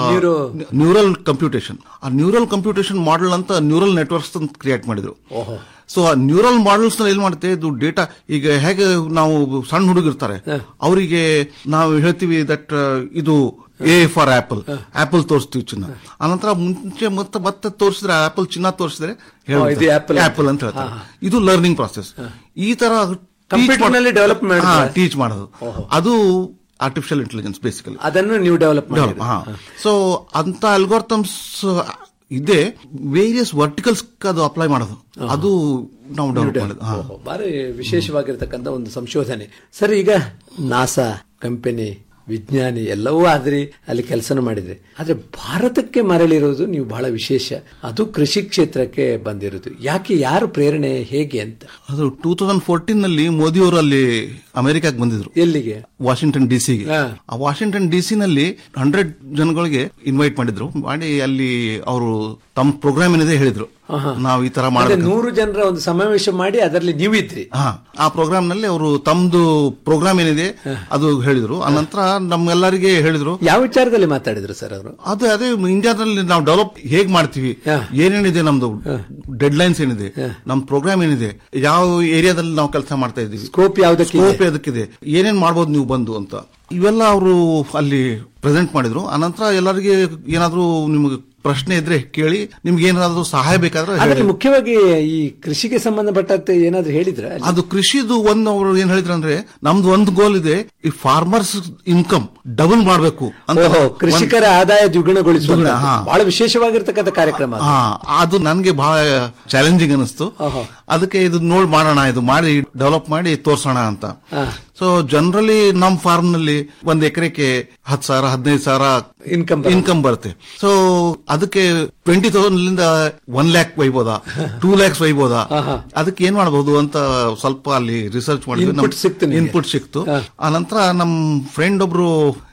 ನ್ಯೂರಲ್ ಕಂಪ್ಯೂಟೇಷನ್ ಆ ನ್ಯೂರಲ್ ಕಂಪ್ಯೂಟೇಷನ್ ಮಾಡೆಲ್ ಅಂತ ನ್ಯೂರಲ್ ನೆಟ್ವರ್ಕ್ಸ್ ಅಂತ ಕ್ರಿಯೇಟ್ ಮಾಡಿದ್ರು ಸೊ ಆ ನ್ಯೂರಲ್ ಮಾಡೆಲ್ಸ್ ನಲ್ಲಿ ಏನ್ ಮಾಡುತ್ತೆ ಇದು ಡೇಟಾ ಈಗ ಹೇಗೆ ನಾವು ಸಣ್ಣ ಹುಡುಗಿರ್ತಾರೆ ಅವರಿಗೆ ನಾವು ಹೇಳ್ತೀವಿ ದಟ್ ಇದು ಎ ಫಾರ್ ಆಪಲ್ ಆಪಲ್ ತೋರಿಸ್ತೀವಿ ಚಿನ್ನ ಆನಂತರ ಮುಂಚೆ ಮತ್ತೆ ಮತ್ತೆ ತೋರಿಸಿದ್ರೆ ಆಪಲ್ ಚಿನ್ನ ತೋರಿಸಿದ್ರೆ ಇದು apple ಅಂತ. ಆಪಲ್ ಅಂತ ಹೇಳ್ತಾರೆ ಇದು ಲರ್ನಿಂಗ್ ಪ್ರಾಸೆಸ್ ಈ ತರ Computer ನಲ್ಲಿ develop ಮಾಡಿದ್ರೆ? ಟೀಚ್ ಮಾಡೋದು ಅದು ಆರ್ಟಿಫಿಷಿಯಲ್ ಇಂಟೆಲಿಜೆನ್ಸ್ ಬೇಸಿಕಲಿ ಅದನ್ನು ನೀವು ಡೆವಲಪ್ ಮಾಡಿ ಸೊ ಅಂತ ಅಲ್ಗೋರ್ಥಮ್ಸ್ ಇದೆ ವೇರಿಯಸ್ ವರ್ಟಿಕಲ್ಸ್ ಅದು ಅಪ್ಲೈ ಮಾಡೋದು ಅದು ನಾವು ಡೆವಲಪ್ ಮಾಡೋದು ಹಾ. ಬಾರಿ ವಿಶೇಷವಾಗಿರ್ತಕ್ಕಂಥ ಒಂದು ಸಂಶೋಧನೆ ಸರ್ ಈಗ ನಾಸಾ ಕಂಪನಿ ವಿಜ್ಞಾನಿ ಎಲ್ಲವೂ ಆದ್ರಿ ಅಲ್ಲಿ ಕೆಲಸನ ಮಾಡಿದ್ರಿ ಆದ್ರೆ ಭಾರತಕ್ಕೆ ಮರಳಿರೋದು ನೀವು ಬಹಳ ವಿಶೇಷ ಅದು ಕೃಷಿ ಕ್ಷೇತ್ರಕ್ಕೆ ಬಂದಿರೋದು ಯಾಕೆ ಯಾರು ಪ್ರೇರಣೆ ಹೇಗೆ ಅಂತ ಅದು ಟೂ ತೌಸಂಡ್ ಫೋರ್ಟೀನ್ ನಲ್ಲಿ ಮೋದಿ ಅವರು ಅಲ್ಲಿ ಅಮೆರಿಕಕ್ಕೆ ಬಂದಿದ್ರು ಎಲ್ಲಿಗೆ ವಾಷಿಂಗ್ಟನ್ ಡಿ ಸಿಗೆ ಆ ವಾಷಿಂಗ್ಟನ್ ಡಿ ಸಿ ನಲ್ಲಿ ಹಂಡ್ರೆಡ್ ಜನಗಳಿಗೆ ಇನ್ವೈಟ್ ಮಾಡಿದ್ರು ಮಾಡಿ ಅಲ್ಲಿ ಅವರು ತಮ್ಮ ಪ್ರೋಗ್ರಾಮ್ ಏನಿದೆ ಹೇಳಿದ್ರು ನಾವು ಈ ತರ ಅದೇ ಮಾಡಬೇಕು ನೂರು ಜನರ ಒಂದು ಸಮಾವೇಶ ಮಾಡಿ ಅದರಲ್ಲಿ ನೀವು ಇದ್ರಿ ಹಾ ಆ ಪ್ರೋಗ್ರಾಮ್ ನಲ್ಲಿ ಅವರು ತಮ್ದು ಪ್ರೋಗ್ರಾಮ್ ಏನಿದೆ ಅದು ಹೇಳಿದ್ರು ಅನಂತರ ನಮ್ಗೆಲ್ಲರಿಗೆ ಹೇಳಿದ್ರು ಯಾವ ವಿಚಾರದಲ್ಲಿ ಮಾತಾಡಿದ್ರು ಸರ್ ಅವರು ಅದು ಅದೇ ಇಂಡಿಯಾದಲ್ಲಿ ನಾವು ಡೆವಲಪ್ ಹೇಗ್ ಮಾಡ್ತೀವಿ ಏನೇನಿದೆ ನಮ್ದು ಡೆಡ್ ಲೈನ್ಸ್ ಏನಿದೆ ನಮ್ ಪ್ರೋಗ್ರಾಮ್ ಏನಿದೆ ಯಾವ ಏರಿಯಾದಲ್ಲಿ ನಾವು ಕೆಲಸ ಮಾಡ್ತಾ ಇದ್ದೀವಿ ಸ್ಕೋಪ್ ಯಾವ್ದಕ್ಕೆ ಇದೆ? ಸ್ಕೋಪ್ ಅದಕ್ಕಿದೆ ಏನೇನ್ ಮಾಡ್ಬೋದು ನೀವು ಬಂದು ಅಂತ ಇವೆಲ್ಲ ಅವರು ಅಲ್ಲಿ ಪ್ರೆಸೆಂಟ್ ಮಾಡಿದ್ರು ಅನಂತರ ಎಲ್ಲರಿಗೆ ಏನಾದ್ರೂ ನಿಮ್ಗೆ ಪ್ರಶ್ನೆ ಇದ್ರೆ ಕೇಳಿ ನಿಮ್ಗೆ ಏನಾದ್ರೂ ಸಹಾಯ ಬೇಕಾದ್ರೆ ಅದರಲ್ಲಿ ಹೇಳಿ. ಮುಖ್ಯವಾಗಿ ಈ ಕೃಷಿಗೆ ಸಂಬಂಧಪಟ್ಟಂತೆ ಏನಾದ್ರು ಹೇಳಿದ್ರ ಅದು ಕೃಷಿದು ಒಂದು ಅವರು ಏನ್ ಹೇಳಿದ್ರು ಅಂದ್ರೆ ನಮ್ದು ಒಂದು ಗೋಲ್ ಇದೆ ಈ ಫಾರ್ಮರ್ಸ್ ಇನ್ಕಮ್ ಡಬಲ್ ಮಾಡ್ಬೇಕು ಅಂತ ಓಹೋ, ಕೃಷಿಕರ ಆದಾಯ ದ್ವಿಗುಣಗೊಳಿಸುವ ದ್ವಿಗುಣ, ಹಾ. ಬಹಳ ವಿಶೇಷವಾಗಿರ್ತಕ್ಕಂಥ ಕಾರ್ಯಕ್ರಮ ಅದು. ಹಾ ಅದು ನನ್ಗೆ ಬಹಳ ಚಾಲೆಂಜಿಂಗ್ ಅನಿಸ್ತು ಅದಕ್ಕೆ ಇದು ನೋಡ್ ಮಾಡೋಣ ಇದು ಮಾಡಿ ಡೆವಲಪ್ ಮಾಡಿ ತೋರ್ಸೋಣ ಅಂತ ಸೊ ಜನರಲಿ ನಮ್ ಫಾರ್ಮ್ ನಲ್ಲಿ ಒಂದ್ ಎಕರೆಗೆ ಹತ್ತು ಸಾವಿರ ಹದಿನೈದು ಸಾವಿರ ಇನ್ಕಮ್ ಇನ್ಕಮ್ ಬರುತ್ತೆ ಸೊ ಅದಕ್ಕೆ ಟ್ವೆಂಟಿ ತೌಸಂಡ್ ಒನ್ ಲ್ಯಾಕ್ ಒಯ್ಬೋದಾ ಟೂ ಲ್ಯಾಕ್ಸ್ ಒಯ್ಬೋದಾ ಅದಕ್ಕೆ ಏನ್ ಮಾಡಬಹುದು ಅಂತ ಸ್ವಲ್ಪ ಅಲ್ಲಿ ರಿಸರ್ಚ್ Input ಸಿಕ್ತು ಮಾಡಿದ್ವಿ ನಿಮ್ಗೆ? ಇನ್ಪುಟ್ ಸಿಕ್ತು ಆನಂತರ ನಮ್ ಫ್ರೆಂಡ್ ಒಬ್ರು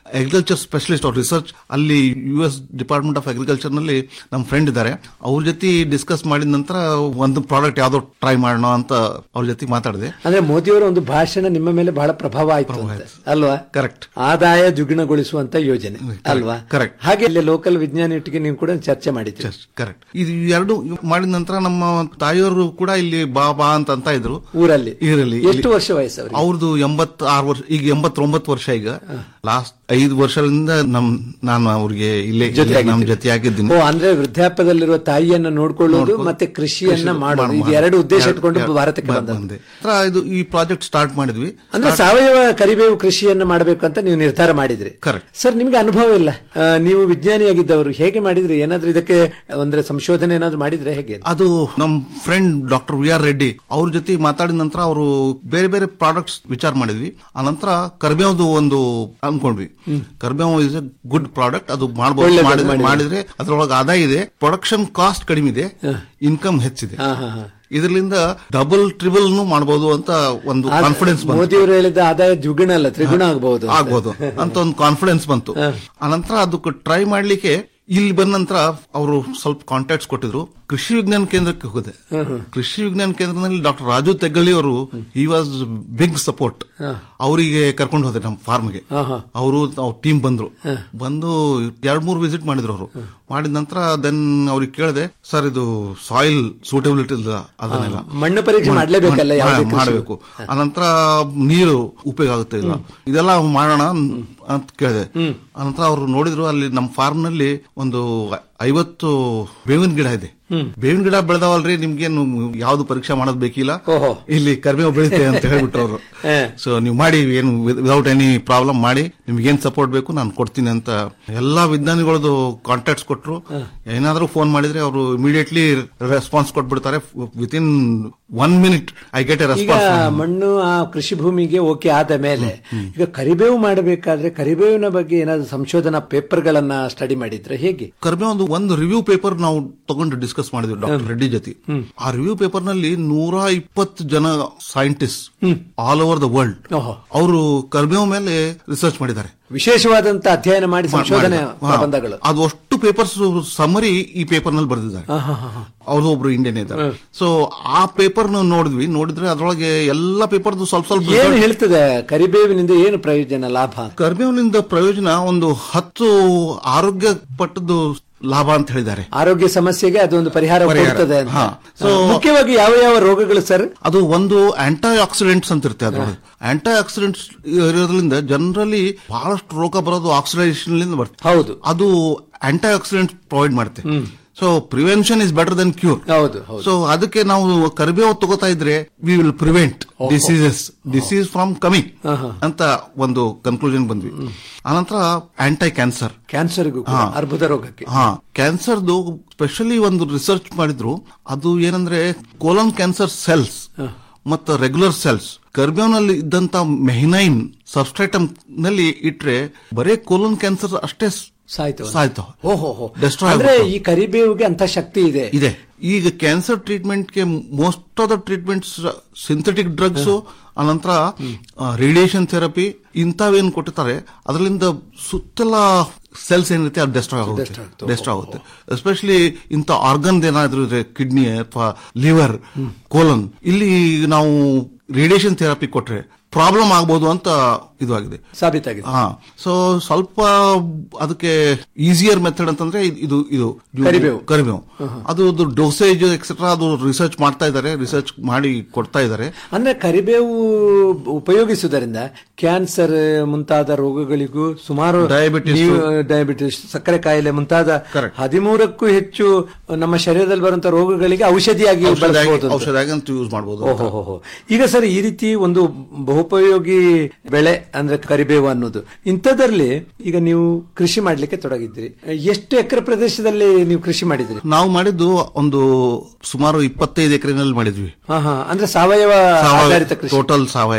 ಅಗ್ರಿಕಲ್ಚರ್ ಸ್ಪೆಷಲಿಸ್ಟ್ ಅವ್ರ ರಿಸರ್ಚ್ ಅಲ್ಲಿ U S department of agriculture ನಲ್ಲಿ ನಮ್ಮ ಫ್ರೆಂಡ್ ಇದ್ದಾರೆ ಅವ್ರ ಜೊತೆ ಡಿಸ್ಕಸ್ ಮಾಡಿದ ನಂತರ ಒಂದು ಪ್ರಾಡಕ್ಟ್ ಯಾವ್ದೋ ಟ್ರೈ ಮಾಡೋಣ ಅಂತ ಅವ್ರ ಜೊತೆ ಮಾತಾಡಿದೆ ಅಂದ್ರೆ ಮೋದಿಯವರ ಒಂದು ಭಾಷಣ ನಿಮ್ಮ ಮೇಲೆ ಬಹಳ ಪ್ರಭಾವ ಆಯ್ತು ಅಂತ, ಅಲ್ವಾ ಕರೆಕ್ಟ್ ಆದಾಯ ದ್ವಿಗುಣಗೊಳಿಸುವಂತ ಯೋಜನೆ ಅಲ್ವಾ correct. ಹಾಗೆ ಇಲ್ಲಿ ಲೋಕಲ್ ವಿಜ್ಞಾನಿಯೊಟ್ಟಿಗೆ ನೀವು ಕೂಡ ಚರ್ಚೆ ಮಾಡಿದ್ರಿ ಕರೆಕ್ಟ್ ಇದು ಎರಡು ಮಾಡಿದ ನಂತರ ನಮ್ಮ ತಾಯಿಯವರು ಕೂಡ ಇಲ್ಲಿ ಬಾ ಬಾ ಅಂತ ಅಂತ ಇದ್ರು ಊರಲ್ಲಿ ಇರಲಿ ಎಷ್ಟು ವರ್ಷ ವಯಸ್ಸು ಅವ್ರಿಗೆ? ಅವ್ರದ್ದು ಎಂಬತ್ ಆರು ವರ್ಷ ಈಗ ಎಂಬತ್ತೊಂಬತ್ತು ವರ್ಷ ಈಗ ಲಾಸ್ಟ್ ಐದು ವರ್ಷದಿಂದ ನಮ್ ನಾನು ಅವ್ರಿಗೆ ಇಲ್ಲೇ ಇಲ್ಲೇ ನಮ್ ಜೊತೆ ಆಗಿದ್ದೀನಿ ಓ ಅಂದ್ರೆ ವೃದ್ಧಾಪ್ಯದಲ್ಲಿರುವ ತಾಯಿಯನ್ನ ನೋಡ್ಕೊಳ್ಳೋದು ಮತ್ತೆ ಕೃಷಿಯನ್ನ ಮಾಡೋದು ಇದು ಎರಡು ಉದ್ದೇಶ ಇಟ್ಕೊಂಡು ಭಾರತಕ್ಕೆ ಬಂದ ಬಂದೆ ನಂತರ ಇದು ಈ ಪ್ರಾಜೆಕ್ಟ್ ಸ್ಟಾರ್ಟ್ ಮಾಡಿದ್ವಿ ಅಂದ್ರೆ ಸಾವಯವ ಕರಿಬೇವು ಕೃಷಿಯನ್ನ ಮಾಡಬೇಕು ಅಂತ ನೀವು ನಿರ್ಧಾರ ಮಾಡಿದ್ರಿ ಕರೆಕ್ಟ್ ಸರ್ ನಿಮ್ಗೆ ಅನುಭವ ಇಲ್ಲ ಆ, ನೀವು ವಿಜ್ಞಾನಿಯಾಗಿದ್ದವರು ಹೇಗೆ ಮಾಡಿದ್ರಿ ಏನಾದ್ರೂ ಇದಕ್ಕೆ ಅಂದ್ರೆ ಸಂಶೋಧನೆ ಏನಾದ್ರು ಮಾಡಿದ್ರೆ ಹೇಗೆ ಅದು ನಮ್ friend doctor V R Reddy ಅವ್ರ ಜೊತೆ ಮಾತಾಡಿದ ನಂತರ ಅವರು ಬೇರೆ ಬೇರೆ ಪ್ರಾಡಕ್ಟ್ಸ್ ವಿಚಾರ ಮಾಡಿದ್ವಿ ಆ ನಂತರ ಕರ್ಬೇವ್ದು ಒಂದು ಅನ್ಕೊಂಡ್ವಿ ಕರ್ಬೇವು ಇಸ್ ಎ ಗುಡ್ ಪ್ರಾಡಕ್ಟ್ ಅದು ಮಾಡಬಹುದು ಒಳ್ಳೆದು ಮಾಡಿದ್ರೆ ಮಾಡಿದ್ರೆ. ಮಾಡಿದ್ರೆ ಅದ್ರೊಳಗೆ ಆದಾಯ ಇದೆ ಪ್ರೊಡಕ್ಷನ್ ಕಾಸ್ಟ್ ಕಡಿಮೆ ಇದೆ ಇನ್ಕಮ್ ಹೆಚ್ಚಿದೆ ಇದರಿಂದ ಡಬಲ್ ಟ್ರಿಬಲ್ ಮಾಡಬಹುದು ಅಂತ ಒಂದು ಆದ್ರೆ ಕಾನ್ಫಿಡೆನ್ಸ್ ಬಂತು ಮೋದಿಯವರು ಹೇಳಿದ ಆದಾಯ ದ್ವಿಗುಣ ಅಲ್ಲ ತ್ರಿಗುಣ ಆಗಬಹುದು ಆಗ್ಬೋದು ಅಂತ ಒಂದು ಕಾನ್ಫಿಡೆನ್ಸ್ ಬಂತು ಆನಂತರ ಅದಕ್ಕೆ ಟ್ರೈ ಮಾಡ್ಲಿಕ್ಕೆ ಇಲ್ಲಿ ಬಂದ ನಂತರ ಅವರು ಸ್ವಲ್ಪ ಕಾಂಟ್ಯಾಕ್ಟ್ಸ್ ಕೊಟ್ಟಿದ್ರು ಕೃಷಿ ವಿಜ್ಞಾನ ಕೇಂದ್ರಕ್ಕೆ ಹೋಗಿದೆ ಕೃಷಿ ವಿಜ್ಞಾನ ಕೇಂದ್ರದಲ್ಲಿ ಡಾಕ್ಟರ್ ರಾಜು ತೆಗ್ಗಳಿ ಅವರು ಹಿ ವಾಸ್ ಬಿಗ್ ಸಪೋರ್ಟ್ ಅವರಿಗೆ ಕರ್ಕೊಂಡು ಹೋದೆ ನಮ್ಮ ಫಾರ್ಮ್ಗೆ ಅವರು ಅವ್ರ ಟೀಮ್ ಬಂದ್ರು ಬಂದು ಎರಡ್ ಮೂರು ವಿಸಿಟ್ ಮಾಡಿದ್ರು ಅವರು ಮಾಡಿದ ನಂತರ ದೆನ್ ಅವ್ರಿಗೆ ಕೇಳಿದೆ ಸರ್ ಇದು ಸಾಯಿಲ್ ಸೂಟಬಿಲಿಟಿ ಇಲ್ಲ ಅದನ್ನೆಲ್ಲ ಮಣ್ಣು ಪರೀಕ್ಷೆ ಮಾಡ್ಲೇಬೇಕಲ್ಲ ಮಣ್ಣು- ಯಾವುದೇ ಹಾ, ಕೃಷಿ. ಮಾಡ್ಬೇಕು ಅನಂತರ ನೀರು ಉಪಯೋಗ ಆಗುತ್ತೆ ಇಲ್ಲ ಇದೆಲ್ಲ ಮಾಡೋಣ ಅಂತ ಕೇಳಿದೆ ಅನಂತರ ಅವರು ನೋಡಿದ್ರು ಅಲ್ಲಿ ನಮ್ಮ ಫಾರ್ಮ್ ನಲ್ಲಿ ಒಂದು ಐವತ್ತು ಬೇವಿನ ಗಿಡ ಇದೆ ಬೇವಿನ ಗಿಡ ಬೆಳೆದವಲ್ರಿ ನಿಮ್ಗೇನು ಯಾವ್ದು ಪರೀಕ್ಷೆ ಮಾಡೋದ್ ಬೇಕಿಲ್ಲ ಇಲ್ಲಿ ಕರ್ಬೇವು ಬೆಳಿತೆ ಅಂತ ಹೇಳ್ಬಿಟ್ರು ಅವರು ಸೊ ನೀವು ಮಾಡಿ ಏನು ವಿದೌಟ್ ಎನಿ ಪ್ರಾಬ್ಲಮ್ ಮಾಡಿ ನಿಮ್ಗೆ ಏನ್ ಸಪೋರ್ಟ್ ಬೇಕು ನಾನು ಕೊಡ್ತೀನಿ ಅಂತ ಎಲ್ಲಾ ವಿಜ್ಞಾನಿಗಳದ್ದು ಕಾಂಟ್ಯಾಕ್ಟ್ಸ್ ಕೊಟ್ರು ಏನಾದ್ರೂ ಫೋನ್ ಮಾಡಿದ್ರೆ ಅವರು ಇಮಿಡಿಯೇಟ್ಲಿ ರೆಸ್ಪಾನ್ಸ್ ಕೊಟ್ಬಿಡ್ತಾರೆ with in one minute I get a ಈಗ ರೆಸ್ಪಾನ್ಸ್ ಮಣ್ಣು ಆ ಕೃಷಿ ಭೂಮಿಗೆ ಓಕೆ ಆದ ಮೇಲೆ ಈಗ ಕರಿಬೇವು ಮಾಡಬೇಕಾದ್ರೆ ಕರಿಬೇವಿನ ಬಗ್ಗೆ ಏನಾದ್ರು ಸಂಶೋಧನಾ ಪೇಪರ್ ಗಳನ್ನ ಸ್ಟಡಿ ಮಾಡಿದ್ರೆ ಹೇಗೆ ಕರ್ಮೆ ಒಂದು ಒಂದು ರಿವ್ಯೂ ಪೇಪರ್ ನಾವು ತಗೊಂಡು ಡಿಸ್ಕಸ್ ಮಾಡಿದ್ವಿ ಡಾಕ್ಟರ್ ರೆಡ್ಡಿ ಜೊತೆ ಆ ರಿವ್ಯೂ ಪೇಪರ್ ನಲ್ಲಿ ನೂರ ಇಪ್ಪತ್ತು ಜನ scientist all over the world ಅವರು ಕರ್ಬೇವ್ ಮೇಲೆ ರಿಸರ್ಚ್ ಮಾಡಿದ್ದಾರೆ ವಿಶೇಷವಾದಂತ ಅಧ್ಯಯನ ಮಾಡಿ ಸಂಶೋಧನೆ ಮಾಡಿದ್ದಾರೆ. ಹಾ. ಪ್ರಬಂಧಗಳು ಅದು ಅಷ್ಟು ಪೇಪರ್ಸ್ ಸಮರಿ ಈ ಪೇಪರ್ ನಲ್ಲಿ ಬರೆದಿದ್ದಾರೆ ಅವ್ರದ್ದು ಒಬ್ರು ಇಂಡಿಯನ್ ಇದ್ದಾರೆ ಸೊ ಆ ಪೇಪರ್ ನೋಡಿದ್ವಿ ನೋಡಿದ್ರೆ ಅದ್ರೊಳಗೆ ಎಲ್ಲ ಪೇಪರ್ದು ಸ್ವಲ್ಪ ಸ್ವಲ್ಪ ಏನು result- ಹೇಳ್ತದೆ ಕರಿಬೇವಿನಿಂದ ಏನು ಪ್ರಯೋಜನ ಲಾಭ ಕರ್ಬೇವಿನಿಂದ ಪ್ರಯೋಜನ ಒಂದು ಹತ್ತು ಆರೋಗ್ಯ ಪಟ್ಟದ್ದು ಲಾಭ ಅಂತ ಹೇಳಿದ್ದಾರೆ ಆರೋಗ್ಯ ಸಮಸ್ಯೆಗೆ ಅದೊಂದು ಪರಿಹಾರ ಪರಿಹಾರ. ಕೊಡ್ತದೆ ಅಂತ ಹಾ. ಸೊ ಮುಖ್ಯವಾಗಿ ಯಾವ ಯಾವ ರೋಗಗಳು ಸರ್ ಅದು ಒಂದು ಆಂಟಿ ಆಕ್ಸಿಡೆಂಟ್ಸ್ ಅಂತ ಇರುತ್ತೆ ಅದ್ರೊಳಗೆ ಆಂಟಿ ಆಕ್ಸಿಡೆಂಟ್ಸ್ ಇರೋದ್ರಿಂದ ಜನರಲಿ ಬಹಳಷ್ಟು ರೋಗ ಬರೋದು ಆಕ್ಸಿಡೇಷನ್ ಬರುತ್ತೆ ಹೌದು ಅದು ಆಂಟಿ ಆಕ್ಸಿಡೆಂಟ್ ಪ್ರೊವೈಡ್ ಮಾಡುತ್ತೆ so prevention is better than cure ಹೌದು ಸೊ ಅದಕ್ಕೆ ನಾವು ಕರಿಬೇವು ತಗೋತಾ ಇದ್ರೆ we will prevent diseases disease from coming ಅಂತ ಒಂದು ಕನ್ಕ್ಲೂಷನ್ ಬಂದ್ವಿ ಆನಂತರ ಆಂಟಿ ಕ್ಯಾನ್ಸರ್ ಕ್ಯಾನ್ಸರ್ಗೂ ಕೂಡ, ಅರ್ಬುದ ರೋಗಕ್ಕೆ ಹಾ ಕ್ಯಾನ್ಸರ್ದು ಸ್ಪೆಷಲಿ ಒಂದು ರಿಸರ್ಚ್ ಮಾಡಿದ್ರು ಅದು ಏನಂದ್ರೆ ಕೋಲನ್ ಕ್ಯಾನ್ಸರ್ ಸೆಲ್ಸ್ ಮತ್ತು ರೆಗ್ಯುಲರ್ ಸೆಲ್ಸ್ ಕರ್ಬೇವ್ನಲ್ಲಿ ಇದ್ದಂತ ಮೆಹಿನೈನ್ ಸಬ್ಸ್ಟ್ರೇಟಮ್ ನಲ್ಲಿ ಇಟ್ರೆ ಬರೇ ಕೋಲನ್ ಕ್ಯಾನ್ಸರ್ ಅಷ್ಟೇ ಸಾಯ್ತು ಸಾಯ್ತಾವ ಓಹೋ Destroy ಅಂದ್ರೆ ಆಗ್ಬಿಡ್ತಾವ. ಈ ಕರಿಬೇವಿಗೆ ಅಂತ ಶಕ್ತಿ ಇದೆ ಇದೆ ಈಗ ಕ್ಯಾನ್ಸರ್ ಟ್ರೀಟ್ಮೆಂಟ್ಗೆ most of the treatments synthetic drugs ಅನಂತರ ರೇಡಿಯೇಷನ್ ಥೆರಪಿ ಇಂಥವೇನು ಕೊಟ್ಟಿರ್ತಾರೆ ಅದರಿಂದ ಸುತ್ತೆಲ್ಲ ಸೆಲ್ಸ್ ಏನಿರುತ್ತೆ ಅದು ಡೆಸ್ಟ್ರಾಯ್ ಆಗುತ್ತೆ ಡೆಸ್ಟ್ರಾಯ್ ಆಗುತ್ತೆ ಎಸ್ಪೆಷಲಿ ಇಂಥ ಆರ್ಗನ್ ಏನಾದ್ರೂ ಇದ್ರೆ ಕಿಡ್ನಿ ಅಥವಾ ಲಿವರ್ ಕೋಲನ್ ಇಲ್ಲಿ ನಾವು ರೇಡಿಯೇಷನ್ ಥೆರಪಿ ಕೊಟ್ರೆ ಪ್ರಾಬ್ಲಮ್ ಆಗ್ಬೋದು ಅಂತ ಇದು ಆಗಿದೆ ಸಾಬೀತಾಗಿದೆ ಹಾ ಸೊ ಸ್ವಲ್ಪ ಅದಕ್ಕೆ ಈಸಿಯರ್ ಮೆಥಡ್ ಅಂತಂದ್ರೆ ಇದ್- ಇದು ಇದು ಕರಿಬೇವು. ಕರಿಬೇವು ಅದು ಡೋಸೇಜ್ ಎಕ್ಸೆಟ್ರಾ ಅದು ರಿಸರ್ಚ್ ಮಾಡ್ತಾ ಇದ್ದಾರೆ ರಿಸರ್ಚ್ ಮಾಡಿ ಕೊಡ್ತಾ ಇದ್ದಾರೆ ಅಂದ್ರೆ ಕರಿಬೇವು ಉಪಯೋಗಿಸುವುದರಿಂದ ಕ್ಯಾನ್ಸರ್ ಮುಂತಾದ ರೋಗಗಳಿಗೂ ಸುಮಾರು Diabetes. ಡಯಾಬಿಟಿಸ್ ಸಕ್ಕರೆ ಕಾಯಿಲೆ ಮುಂತಾದ ಹದಿಮೂರಕ್ಕೂ ಹೆಚ್ಚು ನಮ್ಮ ಶರೀರದಲ್ಲಿ ಬರುವಂತಹ ರೋಗಗಳಿಗೆ ಔಷಧಿಯಾಗಿ ಬಳಸಬಹುದು ಅಂತ. ಔಷಧ ಅಂತ ಯೂಸ್ ಮಾಡಬಹುದು ಓಹೋ ಈಗ ಸರ್ ಈ ರೀತಿ ಒಂದು ಬಹುಪಯೋಗಿ ಬೆಳೆ ಅಂದ್ರೆ ಕರಿಬೇವು ಅನ್ನೋದು ಇಂಥದ್ರಲ್ಲಿ ಈಗ ನೀವು ಕೃಷಿ ಮಾಡ್ಲಿಕ್ಕೆ ತೊಡಗಿದ್ರಿ ಎಷ್ಟು ಎಕರೆ ಪ್ರದೇಶದಲ್ಲಿ ನೀವು ಕೃಷಿ ಮಾಡಿದ್ರಿ ನಾವು ಮಾಡಿದ್ದು ಒಂದು ಸುಮಾರು ಇಪ್ಪತ್ತೈದು ಎಕರೆನಲ್ಲಿ ಮಾಡಿದ್ವಿ ಹಾ ಹಾ ಅಂದ್ರೆ ಸಾವಯವ ಆಧಾರಿತ ಕೃಷಿ ಟೋಟಲ್ ಸಾವಯವ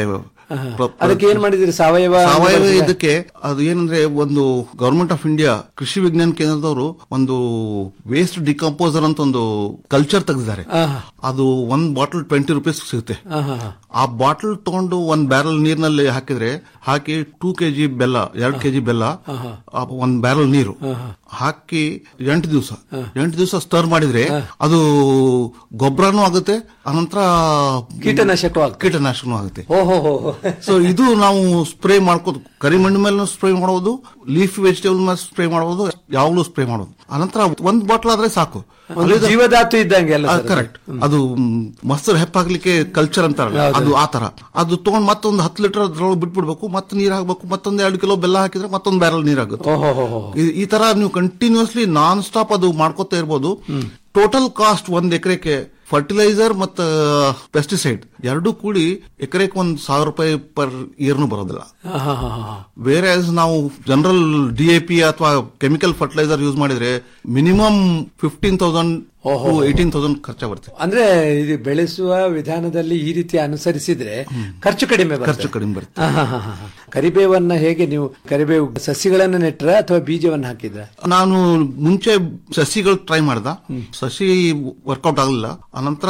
ಪ್ರ- ಅದಕ್ಕೆ ಏನ್ ಮಾಡಿದಿರಿ ಸಾವಯವ ಸಾವಯವ ಬಳಸಿದ್ರಾ? ಇದಕ್ಕೆ ಅದು ಏನಂದ್ರೆ ಒಂದು ಗವರ್ಮೆಂಟ್ ಆಫ್ ಇಂಡಿಯಾ ಕೃಷಿ ವಿಜ್ಞಾನ ಕೇಂದ್ರದವರು ಒಂದು ವೇಸ್ಟ್ ಡಿಕಂಪೋಸರ್ ಅಂತ ಒಂದು ಕಲ್ಚರ್ ತೆಗೆದಿದ್ದಾರೆ ಆಹಾ. ಅದು ಒಂದ್ ಬಾಟಲ್ ಟ್ವೆಂಟಿ ರುಪೀಸ್ ಸಿಗುತ್ತೆ ಆಹಾ. ಆ ಬಾಟಲ್ ತಗೊಂಡು ಒಂದ್ ಬ್ಯಾರಲ್ ನೀರಿನಲ್ಲಿ ಹಾಕಿದ್ರೆ ಹಾಕಿ ಟೂ ಕೆಜಿ ಬೆಲ್ಲ ಎರಡ್ ಕೆಜಿ ಬೆಲ್ಲ ಆಹಾ. ಆ ಒಂದ್ ಬ್ಯಾರಲ್ ನೀರು ಆಹಾ. ಹಾಕಿ ಎಂಟು ದಿವಸ ಎಂಟು ದಿವಸ ಸ್ಟರ್ ಮಾಡಿದ್ರೆ ಅದು ಗೊಬ್ಬರನೂ ಆಗುತ್ತೆ ಅನಂತರ ಕೀಟನಾಶಕವೂ ಆಗುತ್ತೆ. ಕೀಟನಾಶಕನೂ ಆಗುತ್ತೆ ಓಹೋ ಸೊ ಇದು ನಾವು ಸ್ಪ್ರೇ ಮಾಡ್ಕೋದು ಕರಿಮಣ್ಣು ಮೇಲೆ ಸ್ಪ್ರೇ ಮಾಡಬಹುದು ಲೀಫ್ ವೆಜಿಟೇಬಲ್ ಮೇಲೆ ಸ್ಪ್ರೇ ಮಾಡಬಹುದು ಯಾವಾಗಲೂ ಸ್ಪ್ರೇ ಮಾಡಬಹುದು ಅನಂತರ ಒಂದ್ ಬಾಟ್ಲ್ ಆದ್ರೆ ಸಾಕು ಒಂದು ಜೀವಧಾತು ಇದ್ದಂಗೆ ಅಲ್ಲ ಸರ್ ಅದು? ಕರೆಕ್ಟ್ ಅದು ಮೊಸರು ಹೆಪ್ಪಾಗ್ಲಿಕ್ಕೆ ಕಲ್ಚರ್ ಅಂತಾರಲ್ಲ ಹೌದು. ಅದು ಆತರ ಅದು ತಗೊಂಡ್ ಮತ್ತೊಂದು ಹತ್ತು ಲೀಟರ್ ಅದ್ರೊಳಗೆ ಬಿಟ್ಬಿಡ್ಬೇಕು ಮತ್ತೆ ನೀರ್ ಹಾಕ್ಬೇಕು ಮತ್ತೊಂದ್ ಎರಡು ಕಿಲೋ ಬೆಲ್ಲ ಹಾಕಿದ್ರೆ ಮತ್ತೊಂದ್ ಬ್ಯಾರಲ್ ನೀರ್ ಆಗುತ್ತೆ ಓಹೋ ಈ- ಈ ತರ ನೀವು ಕಂಟಿನ್ಯೂಸ್ಲಿ ನಾನ್ ಸ್ಟಾಪ್ ಅದು ಮಾಡ್ಕೋತಾ ಇರ್ಬೋದು ಟೋಟಲ್ ಕಾಸ್ಟ್ ಒಂದ್ ಎಕರೆಗೆ ಫರ್ಟಿಲೈಸರ್ ಮತ್ತು ಪೆಸ್ಟಿಸೈಡ್ ಎರಡೂ ಕೂಡಿ ಎಕರೆಗೆ ಒಂದ್ ಸಾವಿರ ರೂಪಾಯಿ ಪರ್ ಇಯರ್ನು ಬರೋದಿಲ್ಲ ಆಹಾ, ಹಾ, ಹಾ. ಬೇರೆ ನಾವು ಜನರಲ್ ಡಿ ಎ ಪಿ ಅಥವಾ ಕೆಮಿಕಲ್ ಫರ್ಟಿಲೈಸರ್ ಯೂಸ್ ಮಾಡಿದ್ರೆ ಮಿನಿಮಮ್ ಫಿಫ್ಟೀನ್ ತೌಸಂಡ್ ಓಹೋ. ಏಟೀನ್ ತೌಸಂಡ್ ಖರ್ಚ ಬರುತ್ತೆ ಅಂದ್ರೆ ಇದು ಬೆಳೆಸುವ ವಿಧಾನದಲ್ಲಿ ಈ ರೀತಿ ಅನುಸರಿಸಿದ್ರೆ ಖರ್ಚು ಕಡಿಮೆ ಬರುತ್ತೆ. ಖರ್ಚು ಕಡಿಮೆ ಬರುತ್ತೆ ಆಹಾ, ಹಾ, ಹಾ, ಹಾ. ಕರಿಬೇವನ್ನ ಹೇಗೆ ನೀವು ಕರಿಬೇವು ಸಸಿಗಳನ್ನ ನೆಟ್ರ ಅಥವಾ ಬೀಜವನ್ನ ಹಾಕಿದ್ರ ನಾನು ಮುಂಚೆ ಸಸಿಗಳು ಟ್ರೈ ಮಾಡ್ದ ಸಸಿ ವರ್ಕೌಟ್ ಆಗಲಿಲ್ಲ ಅನಂತರ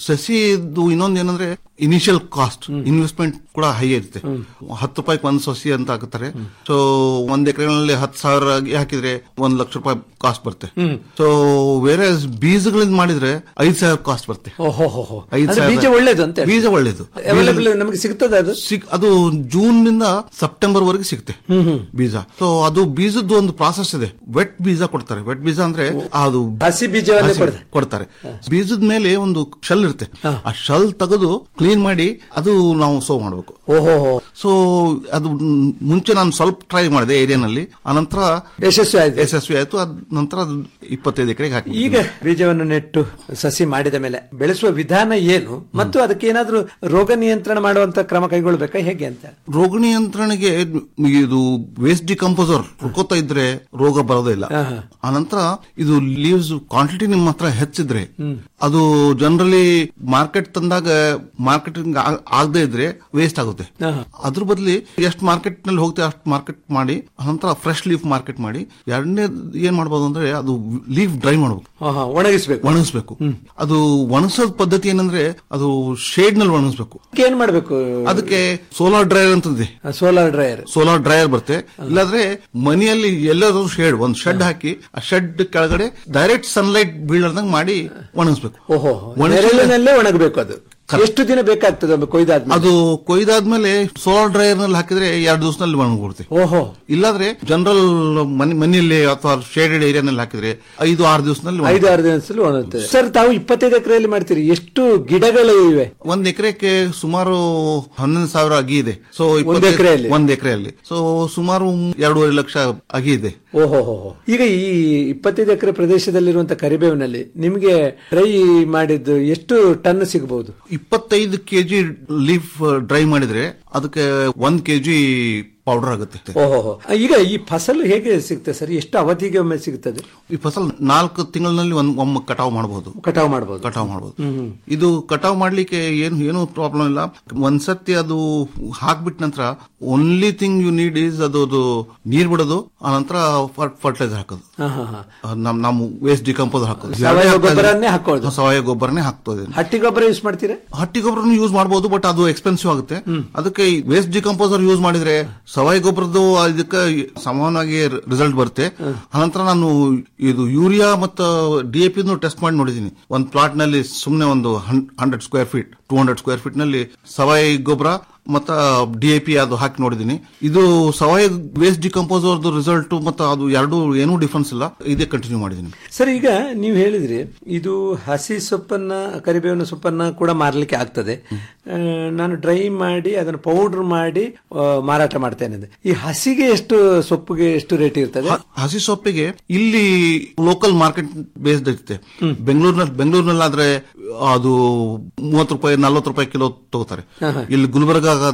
ಸಸಿದು ಇನ್ನೊಂದು ಏನಂದ್ರೆ ಇನಿಷಿಯಲ್ ಕಾಸ್ಟ್ ಇನ್ವೆಸ್ಟ್ಮೆಂಟ್ ಕೂಡ ಹೈ ಇರುತ್ತೆ ಹತ್ತು ರೂಪಾಯಿ ಒಂದ್ ಸಸಿ ಅಂತ ಹಾಕುತ್ತಾರೆ ಸೊ ಒಂದ್ ಎಕರೆನಲ್ಲಿ ಹತ್ತು ಸಾವಿರ ಹಾಕಿದ್ರೆ ಒಂದ್ ಲಕ್ಷ ರೂಪಾಯಿ ಕಾಸ್ಟ್ ಬರುತ್ತೆ ಸೊ ಬೇರೆ ಬೀಜಗಳಿಂದ ಮಾಡಿದ್ರೆ ಐದ್ ಸಾವಿರ ಕಾಸ್ಟ್ ಬರುತ್ತೆ ಓಹೋ ಐದ್ ಅಂದ್ರೆ ಸಾವಿರ- ಬೀಜ ಒಳ್ಳೇದು ಅಂತ ಬೀಜ ಒಳ್ಳೇದು ಅವೈಲೇಬಲ್ ನಮಗೆ ಸಿಗ್ತದೆ ಅದು ಸಿಗ್- ಅದು ಜೂನ್ ನಿಂದ ಸೆಪ್ಟೆಂಬರ್ ವರೆಗೆ ಸಿಗುತ್ತೆ ಬೀಜ ಸೊ ಅದು ಬೀಜದ್ದು ಒಂದು ಪ್ರಾಸೆಸ್ ಇದೆ ವೆಟ್ ಬೀಜ ಕೊಡ್ತಾರೆ ವೆಟ್ ಬೀಜ ಅಂದ್ರೆ ಅದು ಹಸಿ ಬೀಜವನ್ನೇ ಹಸಿ ಕೊಡ್ತಾರೆ. ಕೊಡ್ತಾರೆ ಬೀಜದ ಮೇಲೆ ಒಂದು ಶೆಲ್ ಇರುತ್ತೆ ಆ ಶೆಲ್ ತೆಗೆದು ಕ್ಲೀನ್ ಮಾಡಿ ಅದು ನಾವು ಸೋ ಮಾಡಬೇಕು ಓಹೋ ಸೊ ಅದು ಮ್, ಮುಂಚೆ ನಾನು ಸ್ವಲ್ಪ ಟ್ರೈ ಮಾಡಿದೆ ಏರಿಯಾನಲ್ಲಿ ಅನಂತರ ಯಶಸ್ವಿ ಆಯ್ತು ಯಶಸ್ವಿ ಆಯ್ತು ಅದ್ ನಂತರ ಅದು ಇಪ್ಪತ್ತೈದು ಎಕರೆಗೆ ಹಾಕಿ ಈಗ ಬೀಜವನ್ನು ನೆಟ್ಟು ಸಸಿ ಮಾಡಿದ ಮೇಲೆ ಬೆಳೆಸುವ ವಿಧಾನ ಏನು ಮತ್ತು ಅದಕ್ಕೆ ಏನಾದ್ರೂ ರೋಗ ನಿಯಂತ್ರಣ ಮಾಡುವಂತ ಕ್ರಮ ಕೈಗೊಳ್ಬೇಕಾ ಹೇಗೆ ಅಂತ ರೋಗ ನಿಯಂತ್ರಣೆಗೆ ಇದು ವೇಸ್ಟ್ ಡಿಕಂಪೋಸರ್ ಹುಡ್ಕೋತಾ ಇದ್ರೆ ರೋಗ ಬರೋದೇ ಇಲ್ಲ ಆನಂತರ ಇದು ಲೀವ್ಸ್ ಕ್ವಾಂಟಿಟಿ ನಿಮ್ಮ ಹತ್ರ ಹೆಚ್ಚಿದ್ರೆ ಅದು ಜನರಲಿ ಮಾರ್ಕೆಟ್ ತಂದಾಗ ಮಾರ್ಕೆಟಿಂಗ್ ಆಗದೆ ಇದ್ರೆ ವೇಸ್ಟ್ ಆಗುತ್ತೆ ಅದ್ರ ಬದಲಿ ಎಷ್ಟು ಮಾರ್ಕೆಟ್ ನಲ್ಲಿ ಹೋಗ್ತೇವೆ ಅಷ್ಟು ಮಾರ್ಕೆಟ್ ಮಾಡಿ ಅನಂತರ ಫ್ರೆಶ್ ಲೀಫ್ ಮಾರ್ಕೆಟ್ ಮಾಡಿ ಎರಡನೇ ಏನ್ ಮಾಡ್ಬೋದು ಅಂದ್ರೆ ಅದು ಲೀಫ್ ಡ್ರೈ ಮಾಡ್ಬೇಕು ಒಣಗಿಸ್ಬೇಕು ಒಣಗಿಸ್ಬೇಕು ಅದು ಒಣಗಿಸೋದ್ ಪದ್ಧತಿ ಏನಂದ್ರೆ ಅದು ಶೇಡ್ ನಲ್ಲಿ ಒಣಗಿಸ್ಬೇಕು ಏನ್ ಮಾಡ್ಬೇಕು ಅದಕ್ಕೆ ಸೋಲಾರ್ ಡ್ರೈಯರ್ ಅಂತಂದಿದೆ ಸೋಲಾರ್ ಡ್ರೈಯರ್ ಸೋಲಾರ್ ಡ್ರೈಯರ್ ಬರುತ್ತೆ ಇಲ್ಲಾಂದ್ರೆ ಮನೆಯಲ್ಲಿ ಎಲ್ಲಾದ್ರೂ ಶೇಡ್ ಒಂದ್ ಶೆಡ್ ಹಾಕಿ ಆ ಶೆಡ್ ಕೆಳಗಡೆ ಡೈರೆಕ್ಟ್ ಸನ್ಲೈಟ್ ಬೀಳದಂಗ್ ಮಾಡಿ ಒಣಗಿಸ್ಬೇಕು ಓಹೋ ಒಣಗಿಸಿ- ನೆರಳಿನಲ್ಲೇ ಒಣಗಬೇಕು ಅದು ಎಷ್ಟು ದಿನ ಬೇಕಾಗ್ತದೆ ಒಮ್ಮೆ ಕೊಯ್ದಾದ್ಮೇಲೆ ಅದು ಕೊಯ್ದಾದ್ಮೇಲೆ ಸೋಲಾರ್ ಡ್ರೈಯರ್ ನಲ್ಲಿ ಹಾಕಿದ್ರೆ ಎರಡು ದಿವಸದಲ್ಲಿ ಒಣಗ್ಬಿಡುತ್ತೆ ಓಹೋ ಇಲ್ಲಾದ್ರೆ ಜನರಲ್ ಮನೆಯಲ್ಲಿ ಅಥವಾ ಶೇಡೆಡ್ ಏರಿಯಾನಲ್ಲಿ ಹಾಕಿದ್ರೆ ಐದು ಆರು ದಿವಸದಲ್ಲಿ ಐದು ಆರು ದಿನದಲ್ಲಿ ಒಣಗುತ್ತದೆ ಸರ್ ತಾವು ಇಪ್ಪತ್ತೈದು ಎಕರೆಯಲ್ಲಿ ಮಾಡ್ತೀರಿ ಎಷ್ಟು ಗಿಡಗಳು ಇವೆ ಒಂದ್ ಎಕರೆಗೆ ಸುಮಾರು ಹನ್ನೊಂದು ಸಾವಿರ ಅಗಿ ಇದೆ ಸೊ ಒಂದ್ ಎಕ್ರೆಯಲ್ಲಿ? ಒಂದ್ ಎಕರೆಯಲ್ಲಿ ಸೊ ಸುಮಾರು ಎರಡೂವರೆ ಲಕ್ಷ ಅಗಿ ಇದೆ ಓಹೋ ಹೋ ಹೋ. ಈಗ ಈ ಇಪ್ಪತ್ತೈದು ಎಕರೆ ಪ್ರದೇಶದಲ್ಲಿರುವಂತ ಕರಿಬೇವಿನಲ್ಲಿ ನಿಮಗೆ ಡ್ರೈ ಮಾಡಿದ್ದು ಎಷ್ಟು ಟನ್ ಸಿಗಬಹುದು ಇಪ್ಪತ್ತೈದು ಕೆಜಿ ಲೀಫ್ ಡ್ರೈ ಮಾಡಿದ್ರೆ ಅದಕ್ಕೆ ಒಂದ್ ಕೆಜಿ ಪೌಡರ್ ಆಗುತ್ತೆ ಓಹೋ ಹೋ. ಈಗ ಈ ಫಸಲು ಹೇಗೆ ಸಿಗುತ್ತೆ ಸರ್ ಎಷ್ಟು ಅವಧಿಗೆ ಒಮ್ಮೆ ಸಿಗುತ್ತದೆ ಈ ಫಸಲ್ ನಾಲ್ಕು ತಿಂಗಳಿನಲ್ಲಿ ಒಂದ್ ಒಮ್ಮೆ ಕಟಾವ್ ಮಾಡಬಹುದು ಕಟಾವು ಮಾಡಬಹುದು ಕಟಾವ್ ಮಾಡಬಹುದು ಇದು ಕಟಾವ್ ಮಾಡ್ಲಿಕ್ಕೆ ಏನು ಏನು ಪ್ರಾಬ್ಲಮ್ ಇಲ್ಲ ಒಂದ್ಸತಿ ಅದು ಹಾಕ್ಬಿಟ್ಟ ನಂತರ only thing you need is ಅದು ಅದು ನೀರ್ ಬಿಡೋದು ಆನಂತರ ಫರ್ಟಿಲೈಸರ್ ಹಾಕೋದು ಹಾ, ಹಾ, ಹಾ. ನಮ್ ನಮ್ಮ ವೇಸ್ಟ್ ಡಿಕಂಪೋಸ್ ಹಾಕೋದು ಸಾವಯವ ಗೊಬ್ಬರನ್ನೇ ಹಾಕೋದು. ಸಾವಯವ ಗೊಬ್ಬರನೇ ಹಾಕ್ತದೆ ಹಟ್ಟಿ ಗೊಬ್ಬರ ಯೂಸ್ ಮಾಡ್ತೀರಾ ಹಟ್ಟಿ ಗೊಬ್ಬರನು ಯೂಸ್ ಮಾಡಬಹುದು ಬಟ್ ಅದು ಎಕ್ಸ್ಪೆನ್ಸಿವ್ ಆಗುತ್ತೆ ಅದಕ್ಕೆ ವೇಸ್ಟ್ ಡಿಕಂಪೋಸರ್ ಯೂಸ್ ಮಾಡಿದ್ರೆ ಸವಾಯಿ ಗೊಬ್ಬರದ್ದು ಇದಕ್ಕೆ ಸಮಾನವಾಗಿ ರಿಸಲ್ಟ್ ಬರುತ್ತೆ ಅನಂತರ ನಾನು ಇದು ಯೂರಿಯಾ ಮತ್ತು ಡಿಎಪಿ ಟೆಸ್ಟ್ ಮಾಡಿ ನೋಡಿದೀನಿ ಒಂದು ಪ್ಲಾಟ್ ನಲ್ಲಿ ಸುಮ್ಮನೆ ಒಂದು hundred square feet two hundred square feet ನಲ್ಲಿ ಸವಾಯಿ ಗೊಬ್ಬರ ಮತ್ತ ಡಿಎಪಿ ಅದು ಹಾಕಿ ನೋಡಿದೀನಿ ಇದು ಸವಾಯಿ ವೇಸ್ಟ್ ಡಿಕಂಪೋಸರ್ದು ರಿಸಲ್ಟ್ ಮತ್ತು ಅದು ಎರಡು ಏನೂ ಡಿಫ್ರೆನ್ಸ್ ಇಲ್ಲ ಇದೇ ಕಂಟಿನ್ಯೂ ಮಾಡಿದೀನಿ ಸರ್ ಈಗ ನೀವು ಹೇಳಿದ್ರಿ ಇದು ಹಸಿ ಸೊಪ್ಪನ್ನ ಕರಿಬೇವಿನ ಸೊಪ್ಪನ್ನ ಕೂಡ ಮಾರಲಿಕ್ಕೆ ಆಗ್ತದೆ ಆ, ನಾನು ಡ್ರೈ ಮಾಡಿ ಅದನ್ನು ಪೌಡರ್ ಮಾಡಿ ಆ, ಮಾರಾಟ ಮಾಡ್ತೇನೆ ಅಂದೆ. ಈ ಹಸಿಗೆ ಎಷ್ಟು ಸೊಪ್ಪಿಗೆ ಎಷ್ಟು ರೇಟ್ ಇರ್ತದೆ ಹ- ಹಸಿ ಸೊಪ್ಪಿಗೆ ಇಲ್ಲಿ ಲೋಕಲ್ ಮಾರ್ಕೆಟ್ ಬೇಸ್ಡ್ ಇರುತ್ತೆ ಬೆಂಗಳೂರಿನಲ್ಲಿ ಬೆಂಗಳೂರಿನಲ್ಲಾದ್ರೆ ಅದು ಮೂವತ್ತು ರೂಪಾಯಿ ನಲ್ವತ್ತು ರೂಪಾಯಿ ಕಿಲೋ ತಗೋತಾರೆ ಇಲ್ಲಿ ಗುಲ್ಬರ್ಗ ಆದ್ರೆ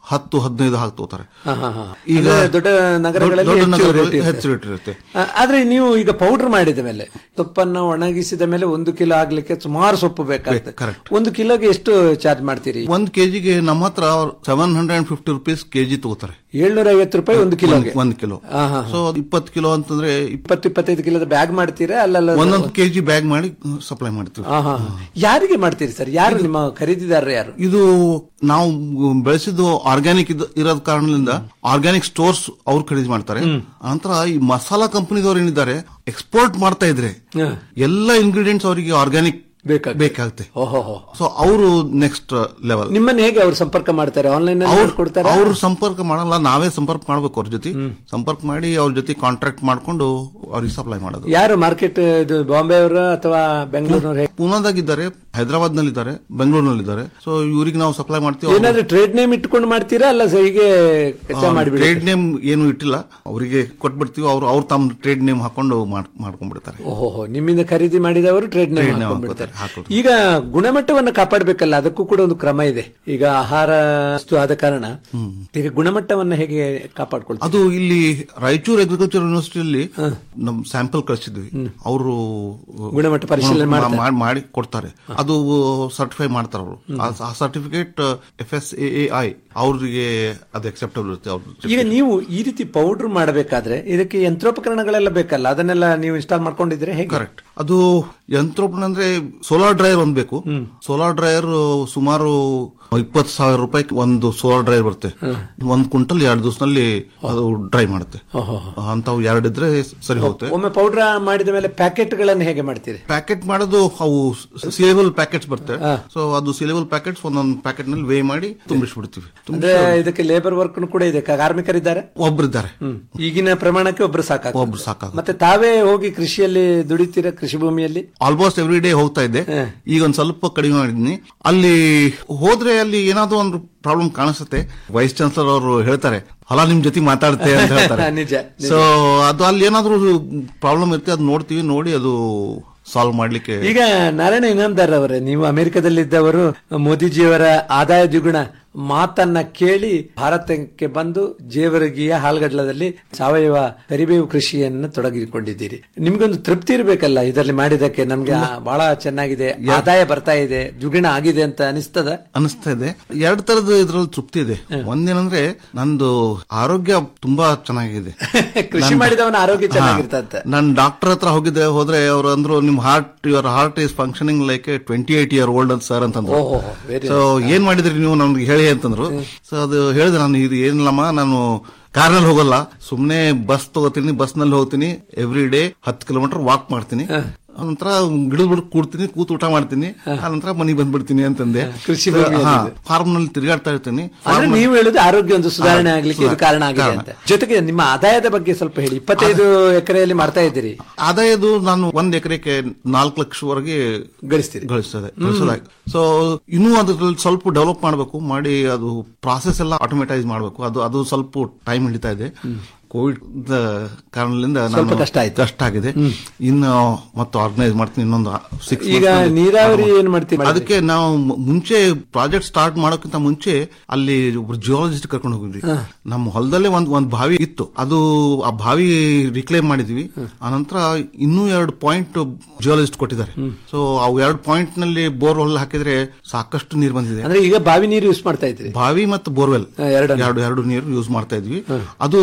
ಹತ್ತು ಹದಿನೈದು ಹಾಕಿ ತಗೋತಾರೆ ಹಾ, ಹಾ, ಹಾ. ಈಗ ಅಂದ್ರೆ ದೊಡ್ಡ ನಗರಗಳಲ್ಲಿ ದೊಡ್ಡ ಹೆಚ್ಚು ನಗರಗಳಲ್ಲಿ rate ಹೆಚ್ಚು ಇರುತ್ತೆ. ರೇಟ್ ಇರುತ್ತೆ ಆ, ಆದ್ರೆ ನೀವು ಈಗ ಪೌಡರ್ ಮಾಡಿದ ಮೇಲೆ ಸೊಪ್ಪನ್ನ ಒಣಗಿಸಿದ ಮೇಲೆ ಒಂದು ಕಿಲೋ ಆಗ್ಲಿಕ್ಕೆ ಸುಮಾರು ಸೊಪ್ಪು ಬೇಕಾಗುತ್ತೆ ಒಂದು ಕಿಲೋಗೆ ಎಷ್ಟು ಚಾರ್ಜ್ ಮಾಡ್ತೀರಿ ಒಂದ್ ಕೆಜಿಗೆ ನಮ್ಮ ಹತ್ರ seven hundred and fifty rupees KG ತಗೋತಾರೆ ಏಳ್ನೂರ ಐವತ್ತು ರೂಪಾಯಿ ಒಂದು ಕಿಲೋಗೆ ಒಂದ್- ಒಂದ್ ಕಿಲೋ ಹಾ, ಹಾ, ಹಾ. ಸೊ ಇಪ್ಪತ್ತು ಕಿಲೋ ಅಂತಂದ್ರೆ ಇಪ್ಪತ್ತು ಇಪ್ಪತ್ತೈದು ಕಿಲೋದ ಬ್ಯಾಗ್ ಮಾಡ್ತೀರಾ ಅಲ್ಲಲ್ಲ ಒಂದೊಂದು ಕೆಜಿ ಬ್ಯಾಗ್ ಮಾಡಿ ಸಪ್ಲೈ ಮಾಡ್ತೀವಿ ಹಾ, ಹಾ, ಹಾ. ಯಾರಿಗೆ ಮಾಡ್ತೀರಿ ಸರ್ ಯಾರು ನಿಮ್ಮ ಖರೀದಿದಾರರು ಯಾರು ಇದು ನಾವು ಬೆಳೆಸಿದ್ದು ಆರ್ಗ್ಯಾನಿಕ್ ಇರೋದ್ ಕಾರಣದಿಂದ ಆರ್ಗ್ಯಾನಿಕ್ ಸ್ಟೋರ್ಸ್ ಅವ್ರು ಖರೀದಿ ಮಾಡ್ತಾರೆ ನಂತರ ಈ ಮಸಾಲಾ ಕಂಪನಿದವ್ರು ಏನಿದ್ದಾರೆ ಎಕ್ಸ್ಪೋರ್ಟ್ ಮಾಡ್ತಾ ಇದ್ರೆ ಎಲ್ಲ ಇಂಗ್ರೀಡಿಯೆಂಟ್ಸ್ ಅವರಿಗೆ ಆರ್ಗ್ಯಾನಿಕ್ ಬೇಕಾಗುತ್ತೆ ಓಹೋ ಸೊ ಅವರು ನೆಕ್ಸ್ಟ್ ಲೆವೆಲ್ ನಿಮ್ಮನ್ನ ಹೇಗೆ ಅವ್ರು ಸಂಪರ್ಕ ಮಾಡ್ತಾರೆ ಆನ್ಲೈನ್ ಕೊಡ್ತಾರೆ ಅವ್ರು ಸಂಪರ್ಕ ಮಾಡಲ್ಲ ನಾವೇ ಸಂಪರ್ಕ ಮಾಡ್ಬೇಕು ಅವ್ರ ಜೊತೆ ಸಂಪರ್ಕ ಮಾಡಿ ಅವ್ರ ಜೊತೆ ಕಾಂಟ್ರಾಕ್ಟ್ ಮಾಡ್ಕೊಂಡು ಅವ್ರಿಗೆ ಸಪ್ಲೈ ಮಾಡೋದು ಯಾರು ಮಾರ್ಕೆಟ್ ಇದು ಬಾಂಬೆ ಅವರು ಅಥವಾ ಬೆಂಗಳೂರಿನವ್ರು ಪೂನಾದಾಗಿದ್ದಾರೆ ಹೈದರಾಬಾದ್ ನಲ್ಲಿದ್ದಾರೆ ಬೆಂಗಳೂರಿನಲ್ಲಿದ್ದಾರೆ ಸೊ ಇವ್ರಿಗೆ ನಾವು ಸಪ್ಲೈ ಮಾಡ್ತೀವಿ ಏನಾದ್ರೂ ಟ್ರೇಡ್ ನೇಮ್ ಇಟ್ಕೊಂಡು ಮಾಡ್ತೀರಾ ಅಲ್ಲ ಸರ್ ಹೀಗೆ ಕಚ್ಚಾ ಮಾಡಿಬಿಡಿ ಟ್ರೇಡ್ ನೇಮ್ ಏನು ಇಟ್ಟಿಲ್ಲ ಅವರಿಗೆ ಕೊಟ್ಬಿಡ್ತೀವಿ ಅವ್ರು ಅವ್ರು ತಮ್ಮ ಟ್ರೇಡ್ ನೇಮ್ ಹಾಕೊಂಡು ಮಾಡ್- ಮಾಡ್ಕೊಂಡ್ಬಿಡ್ತಾರೆ ಓಹೋ ನಿಮ್ಮಿಂದ ಖರೀದಿ ಮಾಡಿದವರು ಟ್ರೇಡ್ ನೇಮ್ Trade name ಹಾಕೊಂಡ್ಬಿಡ್ತಾರೆ ಹಾಕೋದು. ಈಗ ಗುಣಮಟ್ಟವನ್ನು ಕಾಪಾಡಬೇಕಲ್ಲ ಅದಕ್ಕೂ ಕೂಡ ಒಂದು ಕ್ರಮ ಇದೆ ಈಗ ಆಹಾರ ವಸ್ತು ಆದ ಕಾರಣ ಈಗ ಗುಣಮಟ್ಟವನ್ನು ಹೇಗೆ ಕಾಪಾಡ್ಕೊಳ್ತಾರೆ ಅದು ಇಲ್ಲಿ ರಾಯಚೂರು ಅಗ್ರಿಕಲ್ಚರ್ ಯೂನಿವರ್ಸಿಟಿಯಲ್ಲಿ ನಮ್ ಸ್ಯಾಂಪಲ್ ಕಳಿಸಿದ್ವಿ ಅವರು ಗುಣಮಟ್ಟ ಪರಿಶೀಲನೆ ಮಾಡ್ತಾರೆ. ಮಾಡಿ ಕೊಡ್ತಾರೆ ಅದು ಸರ್ಟಿಫೈ ಮಾಡ್ತಾರೆ ಅವರು ಆ certificate F S A I ಅವ್ರಿಗೆ ಅದು ಅಕ್ಸೆಪ್ಟಬಲ್ ಇರುತ್ತೆ ಅವ್ರ ಈಗ ನೀವು ಈ ರೀತಿ ಪೌಡರ್ ಮಾಡಬೇಕಾದ್ರೆ ಇದಕ್ಕೆ ಯಂತ್ರೋಪಕರಣಗಳೆಲ್ಲ ಬೇಕಲ್ಲ ಅದನ್ನೆಲ್ಲ ನೀವು ಇನ್ಸ್ಟಾಲ್ ಮಾಡ್ಕೊಂಡಿದ್ರೆ ಹೇಗೆ ಕರೆಕ್ಟ್ ಅದು ಯಂತ್ರೋಪಕರಣ ಅಂದ್ರೆ ಸೋಲಾರ್ ಡ್ರೈಯರ್ ಒಂದ್ ಬೇಕು ಸೋಲಾರ್ ಡ್ರೈಯರ್ ಸುಮಾರು ಇಪ್ಪತ್ತು ಸಾವಿರ ರೂಪಾಯಿ ಒಂದು ಸೋಲಾರ್ ಡ್ರೈಯರ್ ಬರುತ್ತೆ ಒಂದ್ ಕ್ವಿಂಟಲ್ ಎರಡು ದಿವಸದಲ್ಲಿ ಅದು ಡ್ರೈ ಮಾಡುತ್ತೆ ಅಂತವು ಎರಡಿದ್ರೆ ಸರಿ ಹೋಗುತ್ತೆ ಒಮ್ಮೆ ಪೌಡರ್ ಮಾಡಿದ ಮೇಲೆ ಪ್ಯಾಕೆಟ್ ಗಳನ್ನು ಹೇಗೆ ಮಾಡ್ತೀರಿ ಪ್ಯಾಕೆಟ್ ಮಾಡೋದು ಅವು ಸಿಲೇಬಲ್ ಪ್ಯಾಕೆಟ್ಸ್ ಬರುತ್ತೆ ಸೊ ಅದು ಸಿಲೇಬಲ್ ಪ್ಯಾಕೆಟ್ಸ್ ಒಂದೊಂದು ಪ್ಯಾಕೆಟ್ ನಲ್ಲಿ ವೇ ಮಾಡಿ ತುಂಬಿಸ್ಬಿಡ್ತೀವಿ ಅಂದ್ರೆ ಇದಕ್ಕೆ ಲೇಬರ್ ವರ್ಕ್ ಕೂಡ ಇದೆ ಕಾರ್ಮಿಕರಿದ್ದಾರೆ ಒಬ್ರಿದ್ದಾರೆ ಈಗಿನ ಪ್ರಮಾಣಕ್ಕೆ ಒಬ್ರು ಸಾಕಾಗ ಒಬ್ರು ಸಾಕಾಗ ಮತ್ತೆ ತಾವೇ ಹೋಗಿ ಕೃಷಿಯಲ್ಲಿ ದುಡಿತೀರಾ ಕೃಷಿ ಭೂಮಿಯಲ್ಲಿ ಆಲ್ಮೋಸ್ಟ್ ಎವ್ರಿ ಡೇ ಹೋಗ್ತಾ ಇದ್ದೆ ಈಗ ಒಂದ್ ಸ್ವಲ್ಪ ಕಡಿಮೆ ಮಾಡಿದ್ನಿ ಅಲ್ಲಿ ಹೋದ್ರೆ ಅಲ್ಲಿ ಏನಾದ್ರು ಒಂದು ಪ್ರಾಬ್ಲಮ್ ಕಾಣಿಸುತ್ತೆ ವೈಸ್ ಚಾನ್ಸಲರ್ ಅವರು ಹೇಳ್ತಾರೆ ಹೊಲ ನಿಮ್ ಜೊತೆ ಮಾತಾಡುತ್ತೆ ಅಂತ ಹೇಳ್ತಾರೆ ನಿಜ, ನಿಜ. ಸೊ ಅದು ಅಲ್ಲಿ ಏನಾದ್ರು ಪ್ರಾಬ್ಲಮ್ ಇರುತ್ತೆ ಅದು ನೋಡ್ತೀವಿ ನೋಡಿ ಅದು ಸಾಲ್ವ್ ಮಾಡ್ಲಿಕ್ಕೆ ಈಗ ನಾರಾಯಣ ಇನಾಮ್ದಾರ್ ಅವರೇ ನೀವು ಅಮೆರಿಕದಲ್ಲಿದ್ದವರು ಮೋದಿಜಿಯವರ ಆದಾಯ ದ್ವಿಗುಣ ಮಾತನ್ನ ಕೇಳಿ ಭಾರತಕ್ಕೆ ಬಂದು ಜೇವರಗಿಯ ಹಾಲ್ಗಡ್ಲದಲ್ಲಿ ಸಾವಯವ ಕರಿಬೇವು ಕೃಷಿಯನ್ನು ತೊಡಗಿಕೊಂಡಿದ್ದೀರಿ ನಿಮ್ಗೊಂದು ತೃಪ್ತಿ ಇರಬೇಕಲ್ಲ ಇದರಲ್ಲಿ ಮಾಡಿದಕ್ಕೆ ನಮ್ಗೆ ಆ, ಬಹಳ ಚೆನ್ನಾಗಿದೆ ಆದಾಯ ಬರ್ತಾ ಇದೆ ದ್ವಿಗುಣ ಆಗಿದೆ ಅಂತ ಅನಿಸ್ತದ ಅನಿಸ್ತಾ ಇದೆ ಎರಡ್ ತರದ ಇದ್ರಲ್ಲಿ ತೃಪ್ತಿ ಇದೆ ಒಂದೇನಂದ್ರೆ ನಂದು ಆರೋಗ್ಯ ತುಂಬಾ ಚೆನ್ನಾಗಿದೆ ಕೃಷಿ ನನ್- ಮಾಡಿದವನ ಆರೋಗ್ಯ ಹಾ. ಚೆನ್ನಾಗಿರ್ತಂತೆ ನಾನ್ ಡಾಕ್ಟರ್ ಹತ್ರ ಹೋಗಿದ್ದೆ ಹೋದ್ರೆ ಅವ್ರು ಅಂದ್ರು ನಿಮ್ heart your heart is functioning like twenty eight year old ಅಂತ ಸರ್ ಅಂತಂದ್ರು ಓಹೋ, very ಸೊ ಏನ್ ಮಾಡಿದ್ರಿ ನೀವು ನಮ್ಗೆ ಹೇಳಿ ಅಂತಂದ್ರು ಸೊ ಅದು ಹೇಳಿದೆ ನಾನು ಇದು ಏನಿಲ್ಲಮ್ಮ ನಾನು ಕಾರ್ನಲ್ಲಿ ಹೋಗಲ್ಲ ಸುಮ್ನೆ ಬಸ್ ತಗೋತೀನಿ ಬಸ್ ನಲ್ಲಿ ಹೋಗ್ತೀನಿ ಎವ್ರಿ ಡೇ ಹತ್ತು ಕಿಲೋಮೀಟರ್ ವಾಕ್ ಮಾಡ್ತೀನಿ ನಂತರ ಗಿಡದ ಬಿಡ ಕೂಡ್ತೀನಿ ಕೂತ್ ಊಟ ಮಾಡ್ತೀನಿ ಆ ನಂತರ ಮನೆಗೆ ಬಂದ್ಬಿಡ್ತೀನಿ ಅಂತಂದೆ ಕೃಷಿ ಭೂಮಿಯಲ್ಲಿ ಇದೆ. ಫಾರ್ಮ್ ನಲ್ಲಿ ತಿರುಗಾಡ್ತಾ ಇರ್ತೀನಿ ಅಂದ್ರೆ Farm- ನೀವು ಹೇಳುದು ಆರೋಗ್ಯ ಒಂದು ಸುಧಾರಣೆ ಹಾ, ಆಗ್ಲಿಕ್ಕೆ ಇದು ಸುಧಾರಣೆ. ಕಾರಣ ಆಗಿದೆ ಕಾರಣ. ಅಂತ ಜೊತೆಗೆ ನಿಮ್ಮ ಆದಾಯದ ಬಗ್ಗೆ ಸ್ವಲ್ಪ ಹೇಳಿ ಇಪ್ಪತ್ತೈದು ಎಕರೆಯಲ್ಲಿ ಮಾಡ್ತಾ ಇದ್ದೀರಿ ಆದಾಯದು ನಾನು ಒಂದ್ ಎಕರೆಗೆ ನಾಲ್ಕು ಲಕ್ಷವರೆಗೆ ಗಳಿಸ್ತೀರಿ ಗಳಿಸ್ತದೆ ಗಳಿಸೋದಾಗಿ ಸೊ ಇನ್ನೂ ಅದ್ರಲ್ಲಿ ಸ್ವಲ್ಪ ಡೆವಲಪ್ ಮಾಡಬೇಕು ಮಾಡಿ ಅದು ಪ್ರಾಸೆಸ್ ಎಲ್ಲ ಆಟೋಮೇಟೈಸ್ ಮಾಡಬೇಕು ಅದು ಅದು ಸ್ವಲ್ಪ ಟೈಮ್ ಹಿಡಿತಾ ಇದೆ ಕೋವಿಡ್ ಕಾರಣದಿಂದ ಸ್ವಲ್ಪ ನಾನು ಕಷ್ಟ ಆಯ್ತು. ಕಷ್ಟ ಆಗಿದೆ ಇನ್ನು ಮತ್ತೆ ಆರ್ಗನೈಸ್ ಮಾಡ್ತೀನಿ ಇನ್ನೊಂದು ಸಿಕ್ಸ್ ಈಗ ನೀರಾವರಿ ಏನ್ ಮಾಡ್ತೀರಿ ಅದಕ್ಕೆ ನಾವು ಮು- ಮುಂಚೆ ಪ್ರಾಜೆಕ್ಟ್ ಸ್ಟಾರ್ಟ್ ಮಾಡೋಕ್ಕಿಂತ ಮುಂಚೆ ಅಲ್ಲಿ ಒಬ್ರು ಜಿಯಾಲಜಿಸ್ಟ್ ಕರ್ಕೊಂಡು ಹೋಗಿದ್ವಿ ನಮ್ಮ ಹೊಲದಲ್ಲೇ ಒಂದ್ ಒಂದ್ ಬಾವಿ ಇತ್ತು ಅದು ಆ ಬಾವಿ ರಿಕ್ಲೈಮ್ ಮಾಡಿದ್ವಿ ಆನಂತರ ಇನ್ನೂ ಎರಡು ಪಾಯಿಂಟ್ ಜಿಯಾಲಜಿಸ್ಟ್ ಕೊಟ್ಟಿದ್ದಾರೆ ಸೊ ಅವು ಎರಡು ಪಾಯಿಂಟ್ ನಲ್ಲಿ ಬೋರ್ ಹೊಲ್ ಹಾಕಿದ್ರೆ ಸಾಕಷ್ಟು ನೀರು ಬಂದಿದೆ ಅಂದ್ರೆ ಈಗ ಬಾವಿ ನೀರು ಯೂಸ್ ಮಾಡ್ತಾ ಇದ್ರಿ ಬಾವಿ ಮತ್ತು ಬೋರ್ವೆಲ್ ಹಾ, ಎರಡನ್ನೂ. ಎರಡು ಎರಡು ನೀರು ಯೂಸ್ ಮಾಡ್ತಾ ಇದ್ವಿ ಅದು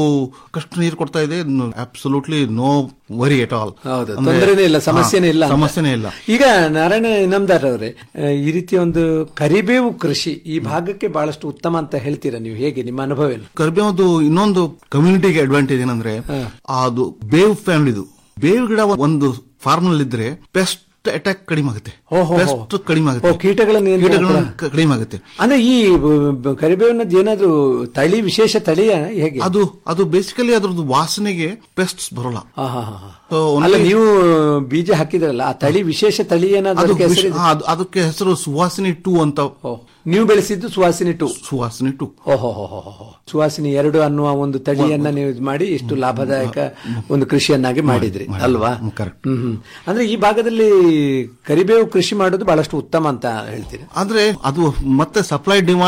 ಕಷ್ಟು ನೀರು ಕೊಡ್ತಾ ಇದೆ absolutely no worry at all ಹೌದು ತೊಂದರೆನೇ ಇಲ್ಲ ಸಮಸ್ಯೆನೇ ಇಲ್ಲ ಅಂತ. ಸಮಸ್ಯೆನೇ ಇಲ್ಲ ಈಗ ನಾರಾಯಣ ಇನಾಮ್ದಾರ್ ಅವರೇ ಆ, ಈ ರೀತಿಯ ಒಂದು ಕರಿಬೇವು ಕೃಷಿ ಈ ಭಾಗಕ್ಕೆ ಬಹಳಷ್ಟು ಉತ್ತಮ ಅಂತ ಹೇಳ್ತೀರಾ ನೀವು ಹೇಗೆ ನಿಮ್ಮ ಅನುಭವ ಏನು ಕರಿಬೇವದು ಇನ್ನೊಂದು ಕಮ್ಯುನಿಟಿಗೆ ಅಡ್ವಾಂಟೇಜ್ ಏನಂದ್ರೆ ಅದು ಬೇವು ಫ್ಯಾಮಿಲಿದು ಬೇವು ಗಿಡ ಒಂದು ಫಾರ್ಮ್ ನಲ್ಲಿ ಇದ್ರೆ ಪೆಸ್ಟ್ ಅಟ್ಯಾಕ್ ಕಡಿಮೆ ಆಗುತ್ತೆ ಓಹೋ. ಪೆಸ್ಟ್ ಕಡಿಮೆ ಆಗುತ್ತೆ ಓ, ಕೀಟಗಳ ನಿಯಂತ್ರಣ ಕೀಟಗಳು ಕೂಡ. ಕಡಿಮೆ ಆಗುತ್ತೆ ಅಂದ್ರೆ ಈ ಬ- ಕರಿಬೇವಿನದ್ದು ಏನಾದ್ರು ತಳಿ ವಿಶೇಷ ತಳಿಯ ಹೇಗೆ ಅದು ಅದು ಬೇಸಿಕಲಿ ಅದ್ರದ್ದು ವಾಸನೆಗೆ ಪೆಸ್ಟ್ಸ್ ಬರೋಲ್ಲ ಹಾ, ಹಾ, ಹಾ, ಹಾ. So, only- ಅಲ್ಲ ನೀವು ಬೀಜ ಹಾಕಿದ್ರಲ್ಲ ಆ ತಳಿ ವಿಶೇಷ ತಳಿ ಏನಾದ್ರು ಅದು ಅದಕ್ಕೆ ವಿಶ್- ಹೆಸರಿದೆ? ಹಾ, ಅದು- ಅದಕ್ಕೆ ಹೆಸರು ಸುವಾಸಿನಿ ಟೂ ಅಂತ ನೀವು ಬೆಳೆಸಿದ್ದು ಸುವಾಸಿನಿ ಟು ಸುವಾಸಿನಿ ಟೂ ಓಹೋ ಸುವಾಸಿನಿ ಎರಡು ಅನ್ನುವ ಒಂದು ತಳಿಯನ್ನ ನೀವು ಇದ್ ಮಾಡಿ ಇಷ್ಟು ಲಾಭದಾಯಕ ಒಂದು ಕೃಷಿಯನ್ನಾಗಿ ಮಾಡಿದ್ರಿ ಅಲ್ವಾ ಕರೆಕ್ಟ್ ಹ್ಮ್ ಹ್ಮ್. ಅಂದ್ರೆ ಈ ಭಾಗದಲ್ಲಿ ಕರಿಬೇವು ಕೃಷಿ ಮಾಡೋದು ಬಹಳಷ್ಟು ಉತ್ತಮ ಅಂತ ಹೇಳ್ತೀರಿ ಅಂದ್ರೆ ಅದು ಮತ್ತೆ ಸಪ್ಲೈ ಡಿಮಾಂಡ್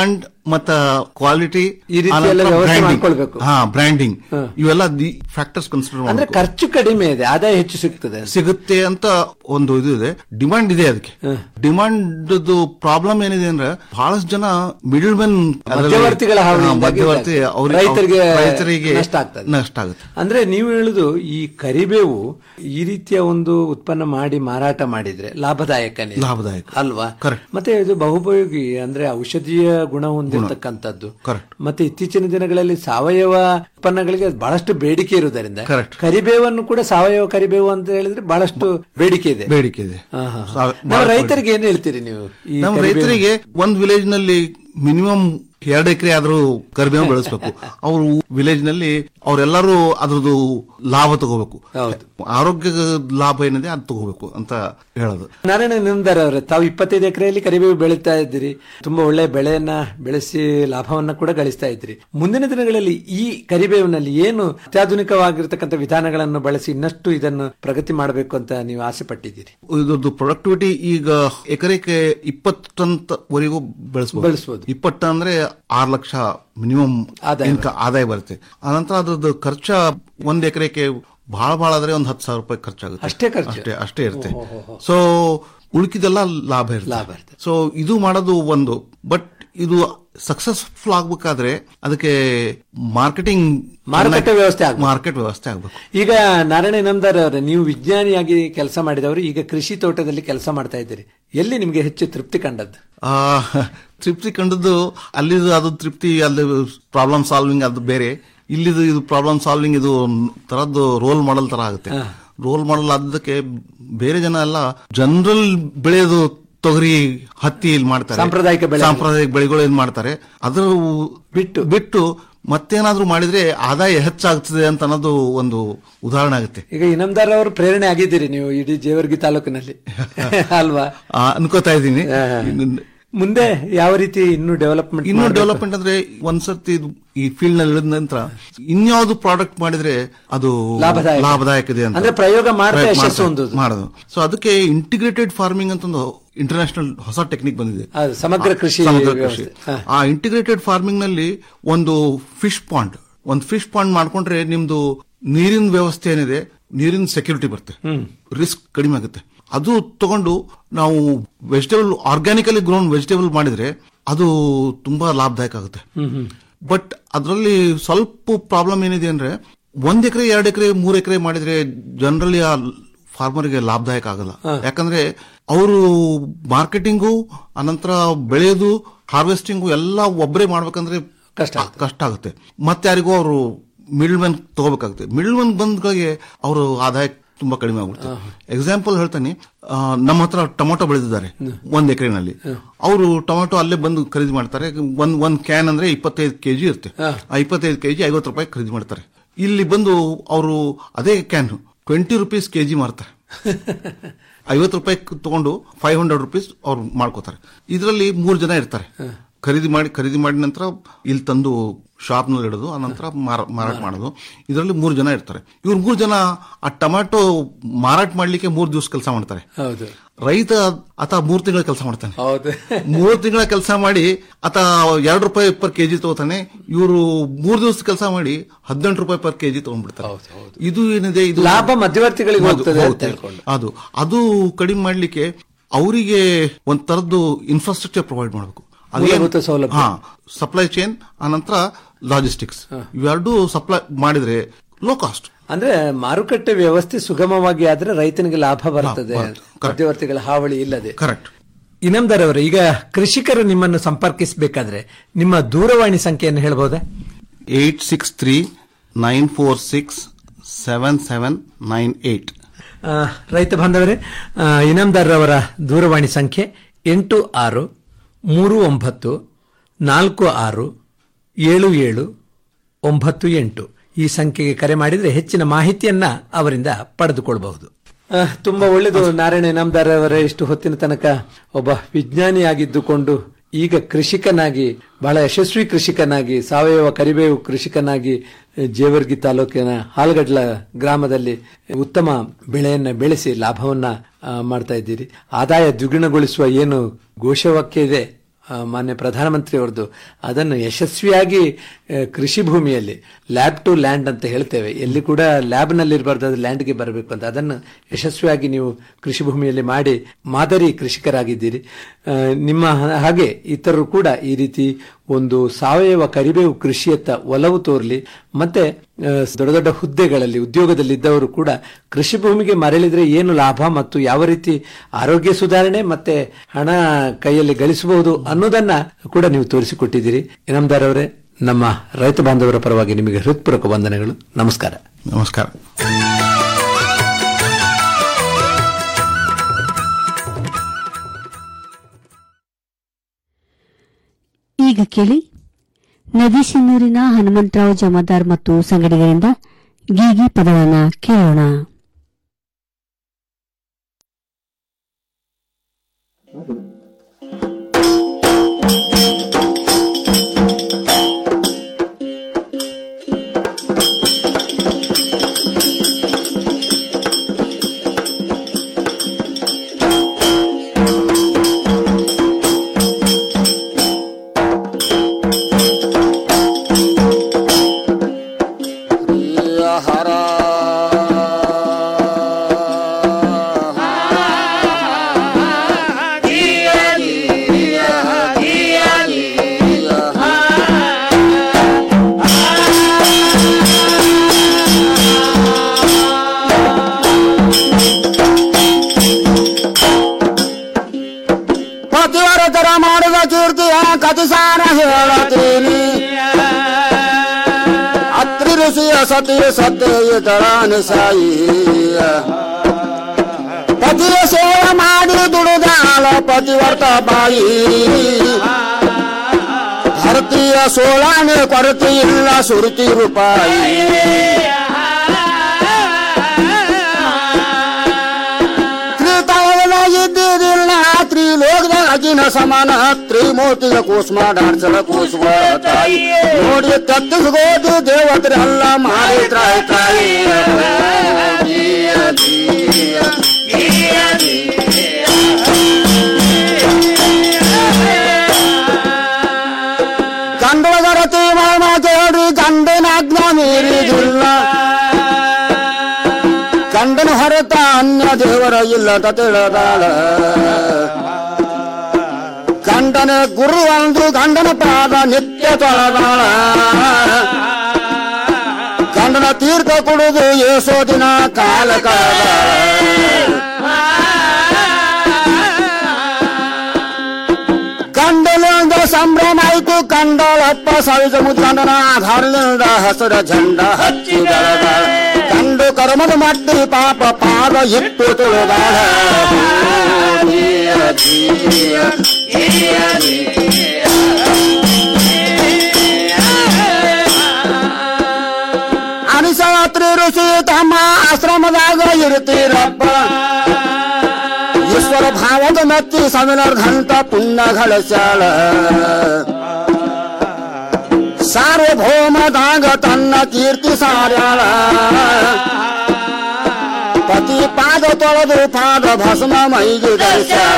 ಮತ್ತ ಕ್ವಾಲಿಟಿ ಈ ರೀತಿ ಎಲ್ಲ ವ್ಯವಸ್ಥೆ ಮಾಡ್ಕೊಳ್ಬೇಕು. ಹಾ ಬ್ರ್ಯಾಂಡಿಂಗ್ ಇವೆಲ್ಲ ದಿ ಫ್ಯಾಕ್ಟರ್ಸ್ ಕನ್ಸಿಡರ್ ಅಂದ್ರೆ ಖರ್ಚು ಕಡಿಮೆ ಇದೆ ಆದಾಯ ಹೆಚ್ಚು ಸಿಗ್ತದೆ ಸಿಗುತ್ತೆ ಅಂತ ಒಂದು ಇದು ಇದೆ ಡಿಮಾಂಡ್ ಇದೆ ಅದಕ್ಕೆ ಡಿಮಾಂಡ್ ಪ್ರಾಬ್ಲಮ್ ಏನಿದೆ ಅಂದ್ರೆ ಬಹಳಷ್ಟು ಜನ ಮಿಡಲ್ ಮೆನ್ ಮಧ್ಯವರ್ತಿಗಳ ಹಾವಳಿಯಿಂದಾಗಿ ಮಧ್ಯವರ್ತಿ ಇದಾಗಿದೆ. ಅವ್ರಿಗೆ- ರೈತರಿಗೆ ರೈತರಿಗೆ ನಷ್ಟ ಆಗ್ತದೆ. ನಷ್ಟ ಆಗುತ್ತೆ ಅಂದ್ರೆ ನೀವು ಹೇಳುದು ಈ ಕರಿಬೇವು ಈ ರೀತಿಯ ಒಂದು ಉತ್ಪನ್ನ ಮಾಡಿ ಮಾರಾಟ ಮಾಡಿದ್ರೆ ಲಾಭದಾಯಕನೇ ಲಾಭದಾಯಕ. ಅಲ್ವಾ Correct. ಮತ್ತೆ ಇದು ಬಹುಪಯೋಗಿ ಅಂದ್ರೆ ಔಷಧೀಯ ಗುಣ ಹೊಂದಿರತಕ್ಕಂಥದ್ದು ಮತ್ತೆ ಇತ್ತೀಚಿನ ದಿನಗಳಲ್ಲಿ ಸಾವಯವ ಉತ್ಪನ್ನಗಳಿಗೆ ಬಹಳಷ್ಟು ಬೇಡಿಕೆ ಇರುವುದರಿಂದ Correct. ಕರಿಬೇವನ್ನು ಕೂಡ ಸಾವಯವ ಕರಿಬೇವು ಅಂತ ಹೇಳಿದ್ರೆ ಬಹಳಷ್ಟು ಬೇಡಿಕೆ ಇದೆ ಬೇಡಿಕೆ ಇದೆ ಹಾ, ಹಾ, ಹಾ. ಸಾವ- ನಾವು ಬಹಳ ರೈತರಿಗೆ ಏನ್ ಹೇಳ್ತೀರಿ ನೀವು ಈ ನಮ್ಮ ಕರಿಬೇವು- ರೈತರಿಗೆ ಒಂದ್ ವಿಲೇಜ್ ನಲ್ಲಿ ಮಿನಿಮಮ್ ಎರಡು ಎಕರೆ ಆದ್ರೂ ಕರಿಬೇವು ಬೆಳೆಸಬೇಕು ಅವರು ವಿಲೇಜ್ ನಲ್ಲಿ ಅವರೆಲ್ಲರೂ ಅದ್ರದ್ದು ಲಾಭ ತಗೋಬೇಕು ಆರೋಗ್ಯ ಲಾಭ ಏನಿದೆ ಅದು ತಗೋಬೇಕು ಅಂತ ಹೇಳೋದು ನಾರಾಯಣ ನಿಂದರ್ ಅವರೇ ತಾವು ಇಪ್ಪತ್ತೈದು ಎಕರೆಯಲ್ಲಿ ಕರಿಬೇವು ಬೆಳೀತಾ ಇದ್ದೀರಿ ತುಂಬಾ ಒಳ್ಳೆ ಬೆಳೆಯನ್ನ ಬೆಳೆಸಿ ಲಾಭವನ್ನ ಕೂಡ ಗಳಿಸ್ತಾ ಇದ್ದೀರಿ ಮುಂದಿನ ದಿನಗಳಲ್ಲಿ ಈ ಕರಿಬೇವಿನಲ್ಲಿ ಏನು ಅತ್ಯಾಧುನಿಕವಾಗಿರ್ತಕ್ಕಂಥ ವಿಧಾನಗಳನ್ನು ಬಳಸಿ ಇನ್ನಷ್ಟು ಇದನ್ನು ಪ್ರಗತಿ ಮಾಡಬೇಕು ಅಂತ ನೀವು ಆಸೆ ಪಟ್ಟಿದ್ದೀರಿ ಇದ್ರದ್ದು ಪ್ರೊಡಕ್ಟಿವಿಟಿ ಈಗ ಎಕರೆಗೆ ಇಪ್ಪತ್ತು ಟನ್ ವರೆಗೂ ಬೆಳೆಸಬಹುದು ಬೆಳೆಸ್ಬೋದು. ಇಪ್ಪತ್ತು ಅಂದ್ರೆ ಆರು ಲಕ್ಷ ಮಿನಿಮಮ್ ಆದಾಯ ಬರುತ್ತೆ ಆನಂತರ ಅದ್ರದ್ದು ಖರ್ಚ ಒಂದ್ ಎಕರೆಗೆ ಬಹಳ ಬಹಳ ಆದ್ರೆ ಒಂದ್ ಹತ್ತು ಸಾವಿರ ರೂಪಾಯಿ ಖರ್ಚಾಗುತ್ತೆ ಅಷ್ಟೇ ಖರ್ಚು? ಅಷ್ಟೇ ಅಷ್ಟೇ ಇರುತ್ತೆ ಸೊ ಉಳುಕಿದೆಲ್ಲ ಲಾಭ ಇರುತ್ತೆ ಸೊ ಇದು ಮಾಡೋದು ಒಂದು ಬಟ್ ಇದು ಸಕ್ಸಸ್ಫುಲ್ ಆಗ್ಬೇಕಾದ್ರೆ ಅದಕ್ಕೆ ಮಾರ್ಕೆಟಿಂಗ್ ಮಾರುಕಟ್ಟೆ ವ್ಯವಸ್ಥೆ ಆಗ್ಬೇಕು. ಮಾರ್ಕೆಟ್ ವ್ಯವಸ್ಥೆ ಆಗ್ಬೇಕು ಈಗ ನಾರಾಯಣ ಇನಾಮದಾರ್ ಅವರೇ ನೀವು ವಿಜ್ಞಾನಿಯಾಗಿ ಕೆಲಸ ಮಾಡಿದವರು ಈಗ ಕೃಷಿ ತೋಟದಲ್ಲಿ ಕೆಲಸ ಮಾಡ್ತಾ ಇದ್ದೀರಿ ಎಲ್ಲಿ ನಿಮಗೆ ಹೆಚ್ಚು ತೃಪ್ತಿ ಕಂಡದ್ದು ಆ, ತೃಪ್ತಿ ಕಂಡದ್ದು ಅಲ್ಲಿದು ಅದು ತೃಪ್ತಿ ಅಲ್ಲಿ ಪ್ರಾಬ್ಲಮ್ ಸಾಲ್ವಿಂಗ್ ಅದು ಬೇರೆ ಇಲ್ಲಿದು ಇದು ಪ್ರಾಬ್ಲಮ್ ಸಾಲ್ವಿಂಗ್ ಇದು ತರದ್ದು ರೋಲ್ ಮಾಡಲ್ ತರ ಆಗುತ್ತೆ ರೋಲ್ ಮಾಡಲ್ ಆದಕ್ಕೆ ಬೇರೆ ಜನ ಎಲ್ಲ ಜನರಲ್ ಬೆಳೆಯೋದು ತೊಗರಿ ಹತ್ತಿ ಇಲ್ಲಿ ಮಾಡ್ತಾರೆ ಸಾಂಪ್ರದಾಯಿಕ ಬೆಳೆ. ಸಾಂಪ್ರದಾಯಿಕ ಬೆಳೆಗಳು ಏನ್ ಮಾಡ್ತಾರೆ ಅದ್ರ ಬಿಟ್ಟು ಬಿಟ್ಟು ಮತ್ತೇನಾದ್ರೂ ಮಾಡಿದ್ರೆ ಆದಾಯ ಹೆಚ್ಚಾಗ್ತದೆ ಅಂತ ಅನ್ನೋದು ಒಂದು ಉದಾಹರಣೆ ಆಗುತ್ತೆ ಈಗ ಇನಾಮದಾರ್ ಅವರು ಪ್ರೇರಣೆ ಆಗಿದ್ದೀರಿ ನೀವು ಇಡೀ ಜೇವರ್ಗಿ ತಾಲೂಕಿನಲ್ಲಿ ಅಲ್ವಾ ಆ, ಅನ್ಕೋತಾ ಇದ್ದೀನಿ ಮುಂದೆ ಯಾವ ರೀತಿ ಇನ್ನು ಡೆವಲಪ್ಮೆಂಟ್ ಇನ್ನು ಡೆವಲಪ್ಮೆಂಟ್ ಅಂದ್ರೆ ಒಂದ್ಸರ್ತಿ ಇದು ಈ ಫೀಲ್ಡ್ ನಲ್ಲಿ ಇಳಿದ ನಂತರ ಇನ್ಯಾವುದು ಪ್ರಾಡಕ್ಟ್ ಮಾಡಿದ್ರೆ ಅದು ಲಾಭದಾಯಕ. ಲಾಭದಾಯಕ ಇದೆ ಅಂತ ಅಂದ್ರೆ ಪ್ರಯೋಗ ಮಾಡ್ತಾ ಪ್ರಯೋಗ ಯಶಸ್ಸು ಮಾಡ್ತಾ- ಹೊಂದೋದು. ಮಾಡೋದು ಸೊ ಅದಕ್ಕೆ ಇಂಟಿಗ್ರೇಟೆಡ್ ಫಾರ್ಮಿಂಗ್ ಅಂತ ಒಂದು ಇಂಟರ್ನ್ಯಾಷನಲ್ ಹೊಸ ಟೆಕ್ನಿಕ್ ಬಂದಿದೆ ಅದು ಸಮಗ್ರ ಆ, ಕೃಷಿ ಸಮಗ್ರ ವ್ಯವಸ್ಥೆ. ಕೃಷಿ ಹಾ. ಆ ಇಂಟಿಗ್ರೇಟೆಡ್ ಫಾರ್ಮಿಂಗ್ ನಲ್ಲಿ ಒಂದು ಫಿಶ್ ಪಾಂಡ್ ಒಂದು ಫಿಶ್ ಪಾಂಡ್ ಮಾಡ್ಕೊಂಡ್ರೆ ನಿಮ್ದು ನೀರಿನ ವ್ಯವಸ್ಥೆ ಏನಿದೆ ನೀರಿನ ಸೆಕ್ಯೂರಿಟಿ ಬರುತ್ತೆ ರಿಸ್ಕ್ ಕಡಿಮೆ ಆಗುತ್ತೆ ಅದು ತಗೊಂಡು ನಾವು ವೆಜಿಟೇಬಲ್ ಆರ್ಗ್ಯಾನಿಕಲಿ ಗ್ರೋನ್ ವೆಜಿಟೇಬಲ್ ಮಾಡಿದ್ರೆ ಅದು ತುಂಬಾ ಲಾಭದಾಯಕ ಆಗುತ್ತೆ ಬಟ್ ಅದರಲ್ಲಿ ಸ್ವಲ್ಪ ಪ್ರಾಬ್ಲಮ್ ಏನಿದೆ ಅಂದ್ರೆ ಒಂದ್ ಎಕರೆ ಎರಡು ಎಕರೆ ಮೂರ್ ಎಕರೆ ಮಾಡಿದ್ರೆ ಜನರಲಿ ಆ ಫಾರ್ಮರ್ಗೆ ಲಾಭದಾಯಕ ಆಗಲ್ಲ ಯಾಕಂದ್ರೆ ಅವರು ಮಾರ್ಕೆಟಿಂಗು ಅನಂತರ ಬೆಳೆಯೋದು ಹಾರ್ವೆಸ್ಟಿಂಗು ಎಲ್ಲ ಒಬ್ಬರೇ ಮಾಡ್ಬೇಕಂದ್ರೆ ಕಷ್ಟ ಕಷ್ಟ ಆಗುತ್ತೆ ಮತ್ತೆ ಯಾರಿಗೂ ಅವರು ಮಿಡಲ್ ಮ್ಯಾನ್ ತಗೋಬೇಕಾಗುತ್ತೆ ಮಿಡಲ್ ಮ್ಯಾನ್ ಬಂದ್ಗಳಿಗೆ ಅವರು ಆದಾಯ ತುಂಬಾ ಕಡಿಮೆ ಆಗ್ಬಿಡುತ್ತೆ ಎಕ್ಸಾಂಪಲ್ ಹೇಳ್ತಾನೆ ಆ, ನಮ್ಮ ಹತ್ರ ಟೊಮೊಟೊ ಬೆಳೆದಿದ್ದಾರೆ ಒಂದ್ ಎಕರೆನಲ್ಲಿ ಅವರು ಟೊಮೊಟೊ ಅಲ್ಲೇ ಬಂದು ಖರೀದಿ ಮಾಡ್ತಾರೆ ಒಂದ್ ಒಂದ್ ಕ್ಯಾನ್ ಅಂದ್ರೆ ಇಪ್ಪತ್ತೈದು ಕೆಜಿ ಇರುತ್ತೆ ಆ ಇಪ್ಪತ್ತೈದು ಕೆಜಿ ಐವತ್ತು ರೂಪಾಯಿ ಖರೀದಿ ಮಾಡ್ತಾರೆ ಇಲ್ಲಿ ಬಂದು ಅವರು ಅದೇ ಕ್ಯಾನ್ ಟ್ವೆಂಟಿ ರುಪೀಸ್ ಕೆಜಿ ಮಾರ್ತಾರೆ ಐವತ್ತು ರೂಪಾಯಿ ತಗೊಂಡು ಫೈವ್ ಹಂಡ್ರೆಡ್ ರುಪೀಸ್ ಅವ್ರು ಮಾಡ್ಕೋತಾರೆ ಇದರಲ್ಲಿ ಮೂರು ಜನ ಇರ್ತಾರೆ ಖರೀದಿ ಮಾಡಿ ಖರೀದಿ ಮಾಡಿದ ನಂತರ ಇಲ್ಲಿ ತಂದು ಶಾಪ್ ನಲ್ಲಿ ಇಡೋದು ಆ ನಂತರ ಮಾರ- ಮಾರಾಟ ಮಾಡೋದು ಇದರಲ್ಲಿ ಮೂರು ಜನ ಇರ್ತಾರೆ ಇವ್ರು ಮೂರು ಜನ ಆ ಟೊಮ್ಯಾಟೊ ಮಾರಾಟ ಮಾಡ್ಲಿಕ್ಕೆ ಮೂರು ದಿವಸ ಕೆಲಸ ಮಾಡ್ತಾರೆ ಹೌದು ರೈತ ಆತ ಮೂರು ತಿಂಗಳ ಕೆಲಸ ಮಾಡ್ತಾನೆ ಹೌದು ಮೂರು ತಿಂಗಳ ಕೆಲಸ ಮಾಡಿ ಆತ ಎರಡು ರೂಪಾಯಿ ಪರ್ ಕೆಜಿ ತಗೋತಾನೆ ಇವರು ಮೂರು ದಿವಸ ಕೆಲಸ ಮಾಡಿ ಹದಿನೆಂಟು ರೂಪಾಯಿ ಪರ್ ಕೆಜಿ ತಗೊಂಡ್ಬಿಡ್ತಾರೆ ಇದು ಏನಿದೆ ಇದು ಲಾಭ ಮಧ್ಯವರ್ತಿಗಳಿಗೆ ಅದು ಹೋಗ್ತದೆ ಅಂತ ಹೋಗುತ್ತೆ. ಹೇಳ್ಕೊಂಡು. ಅದು ಅದು ಕಡಿಮೆ ಮಾಡ್ಲಿಕ್ಕೆ ಅವರಿಗೆ ಒಂದ್ ತರದ್ದು ಇನ್ಫ್ರಾಸ್ಟ್ರಕ್ಚರ್ ಪ್ರೊವೈಡ್ ಮಾಡಬೇಕು ಮೂಲಭೂತ ಸೌಲಭ್ಯ. ಹಾ ಸಪ್ಲೈ ಚೈನ್ ಆನಂತರ ಲಾಜಿಸ್ಟಿಕ್ಸ್ ಇವೆರಡು ಸಪ್ಲೈ ಮಾಡಿದ್ರೆ ಲೋ ಕಾಸ್ಟ್ ಅಂದ್ರೆ ಮಾರುಕಟ್ಟೆ ವ್ಯವಸ್ಥೆ ಸುಗಮವಾಗಿ ಆದ್ರೆ ರೈತನಿಗೆ ಲಾಭ ಬರ್ತದೆ ಮಧ್ಯವರ್ತಿಗಳ ಹಾವಳಿ ಇಲ್ಲದೆ ಕರೆಕ್ಟ್ ಇನಾಮದಾರ್ ಅವರು ಈಗ ಕೃಷಿಕರು ನಿಮ್ಮನ್ನು ಸಂಪರ್ಕಿಸಬೇಕಾದ್ರೆ ನಿಮ್ಮ ದೂರವಾಣಿ ಸಂಖ್ಯೆಯನ್ನು ಹೇಳ್ಬೋದಾ eight six three nine four six seven seven nine eight ಆ, ರೈತ ಬಾಂಧವರೇ ಆ, ಇನಾಮದಾರ್ ಅವರ ದೂರವಾಣಿ ಸಂಖ್ಯೆ ಎಂಟು ಆರು ಮೂರು ಒಂಬತ್ತು ನಾಲ್ಕು ಆರು ಏಳು ಏಳು ಒಂಬತ್ತು ಎಂಟು ಈ ಸಂಖ್ಯೆಗೆ ಕರೆ ಮಾಡಿದರೆ ಹೆಚ್ಚಿನ ಮಾಹಿತಿಯನ್ನ ಅವರಿಂದ ಪಡೆದುಕೊಳ್ಳಬಹುದು ತುಂಬಾ ಒಳ್ಳೆಯದು ನಾರಾಯಣ ಇನಾಮದಾರ್ ಅವರೇ ಇಷ್ಟು ಹೊತ್ತಿನ ತನಕ ಒಬ್ಬ ವಿಜ್ಞಾನಿಯಾಗಿದ್ದುಕೊಂಡು ಈಗ ಕೃಷಿಕನಾಗಿ ಬಹಳ ಯಶಸ್ವಿ ಕೃಷಿಕನಾಗಿ ಸಾವಯವ ಕರಿಬೇವು ಕೃಷಿಕನಾಗಿ ಜೇವರ್ಗಿ ತಾಲೂಕಿನ ಹಾಲ್ಗಡ್ಲ ಗ್ರಾಮದಲ್ಲಿ ಉತ್ತಮ ಬೆಳೆಯನ್ನ ಬೆಳೆಸಿ ಲಾಭವನ್ನ ಆ, ಮಾಡ್ತಾ ಇದ್ದೀರಿ ಆದಾಯ ದ್ವಿಗುಣಗೊಳಿಸುವ ಏನು ಘೋಷವಾಕ್ಯ ಇದೆ ಆ, ಮಾನ್ಯ ಪ್ರಧಾನಮಂತ್ರಿ ಅವರದ್ದು ಅದನ್ನು ಯಶಸ್ವಿಯಾಗಿ ಆ, ಕೃಷಿ ಭೂಮಿಯಲ್ಲಿ ಲ್ಯಾಬ್ ಟು ಲ್ಯಾಂಡ್ ಅಂತ ಹೇಳ್ತೇವೆ ಎಲ್ಲಿ ಕೂಡ ಲ್ಯಾಬ್ ನಲ್ಲಿ ಇರಬಾರ್ದು ಅದು ಲ್ಯಾಂಡ್ಗೆ ಬರಬೇಕು ಅಂತ ಅದನ್ನು ಯಶಸ್ವಿಯಾಗಿ ನೀವು ಕೃಷಿ ಭೂಮಿಯಲ್ಲಿ ಮಾಡಿ ಮಾದರಿ ಕೃಷಿಕರಾಗಿದ್ದೀರಿ ಆ, ನಿಮ್ಮ ಹ- ಹಾಗೆ ಇತರರು ಕೂಡ ಈ ರೀತಿ ಒಂದು ಸಾವಯವ ಕರಿಬೇವು ಕೃಷಿಯತ್ತ ಒಲವು ತೋರಲಿ ಮತ್ತೆ ಆ, ದೊಡ್ಡ ದೊಡ್ಡ ಹುದ್ದೆಗಳಲ್ಲಿ ಉದ್ಯೋಗದಲ್ಲಿದ್ದವರು ಕೂಡ ಕೃಷಿ ಭೂಮಿಗೆ ಮರಳಿದ್ರೆ ಏನು ಲಾಭ ಮತ್ತು ಯಾವ ರೀತಿ ಆರೋಗ್ಯ ಸುಧಾರಣೆ ಮತ್ತೆ ಹಣ ಕೈಯಲ್ಲಿ ಗಳಿಸಬಹುದು ಅನ್ನೋದನ್ನ ಕೂಡ ನೀವು ತೋರಿಸಿಕೊಟ್ಟಿದ್ದೀರಿ ಇನಾಮದಾರ್ ಅವರೇ ನಮ್ಮ ರೈತ ಬಾಂಧವರ ಪರವಾಗಿ ನಿಮಗೆ ಹೃತ್ಪೂರ್ವಕ ವಂದನೆಗಳು ನಮಸ್ಕಾರ ನಮಸ್ಕಾರ ಈಗ ಕೇಳಿ ನದಿಸಿನ್ನೂರಿನ ಹನುಮಂತರಾವ್ ಜಮಾದಾರ್ ಮತ್ತು ಸಂಗಡಿಗರಿಂದ ಗೀಗಿ ಪದವನ್ನ ಕೇಳೋಣ ಪತಿವರತರ ಮಾಡಿದ ಕೀರ್ತಿಯ ಕಥಿಸಾನ ಹೇಳತೀನಿ ಅತ್ರಿ ಋಷಿಯ ಸತಿ ಸತ್ಯ ತಳಾನಿ ಸಾಯಿ ಪತಿಯ ಸೇವೆ ಮಾಡಿ ದುಡಿದಾಳ ಪತಿವರ್ತ ಬಾಯಿ ಭಾರತೀಯ ಸೋಳಾನೆ ಕೊರತೆ ಇಲ್ಲ ಸುರುತಿ ರೂಪಾಯಿ ತ್ರಿತಾವನಾಗಿದ್ದಿರಲಿಲ್ಲ ತ್ರಿಲೋಕದಾಗ ಅಗಿನ ಸಮಾನ ತ್ರಿಮೂರ್ತಿಗ ಕೂಸ್ಮ ಡಾಡ್ಸಲ ಕೂಸುವ ತಾಯಿ ನೋಡಿ ತತ್ತಿಸ್ಗೋದು ದೇವತ್ರಿ ಅಲ್ಲ ಮಾಡಿ ತ್ರಾಯಿ ತಾಯಿ ಗಂಡೊಳಗರತಿ ಮಾಮ ಕೇಳಿ ಗಂಡನ ಆಜ್ಞಾ ಮೀರಿದಿಲ್ಲ ಗಂಡನ ಹೊರತ ಅನ್ಯ ದೇವರ ಇಲ್ಲದ ತಿಳಿದಾಳ ಗಂಡನ ಗುರು ಅಂದು ಗಂಡನ ಪಾದ ನಿತ್ಯ ತೊಳೆದಾಳ ಗಂಡನ ತೀರ್ಥ ಕುಡಿದು ಏಸೋ ದಿನ ಕಾಲ ಗಂಡಲಿಂದ ಸಂಭ್ರಮ ಆಯ್ತು ಕಂಡಳಪ್ಪ ಸಾವಿದ ಮುದ್ಗಂಡನ ಆಧಾರಲಿಂದ ಹಸಿರ झंಡ ಹಚ್ಚಿದಳ ಕಂಡು ಕರ್ಮದ ಮಟ್ಟಿ ಪಾಪ ಪಾದ ಇಟ್ಟು ತುಳಿದಾಳ ಅನಿಸತ್ರಿ ಋಷಿ ತಮ್ಮ ಆಶ್ರಮದಾಗ ಇರ್ತೀರಪ್ಪ ಈಶ್ವರ ಭಾವದ ಮೆತ್ತಿ ಸಾವಿರಾರ್ಧಂತ ಪುಣ್ಯ ಗಳಿಸ್ಯಾಳ ಸಾರ್ವಭೌಮದಾಗ ತನ್ನ ಕೀರ್ತಿ ಸಾರ್ಯಾಳ ಪತಿ ಪಾದ ತೊಳೆದು ಪಾದ ಭಸ್ಮ ಮೈಗೆ ಧರಿಸ್ಯಾಳ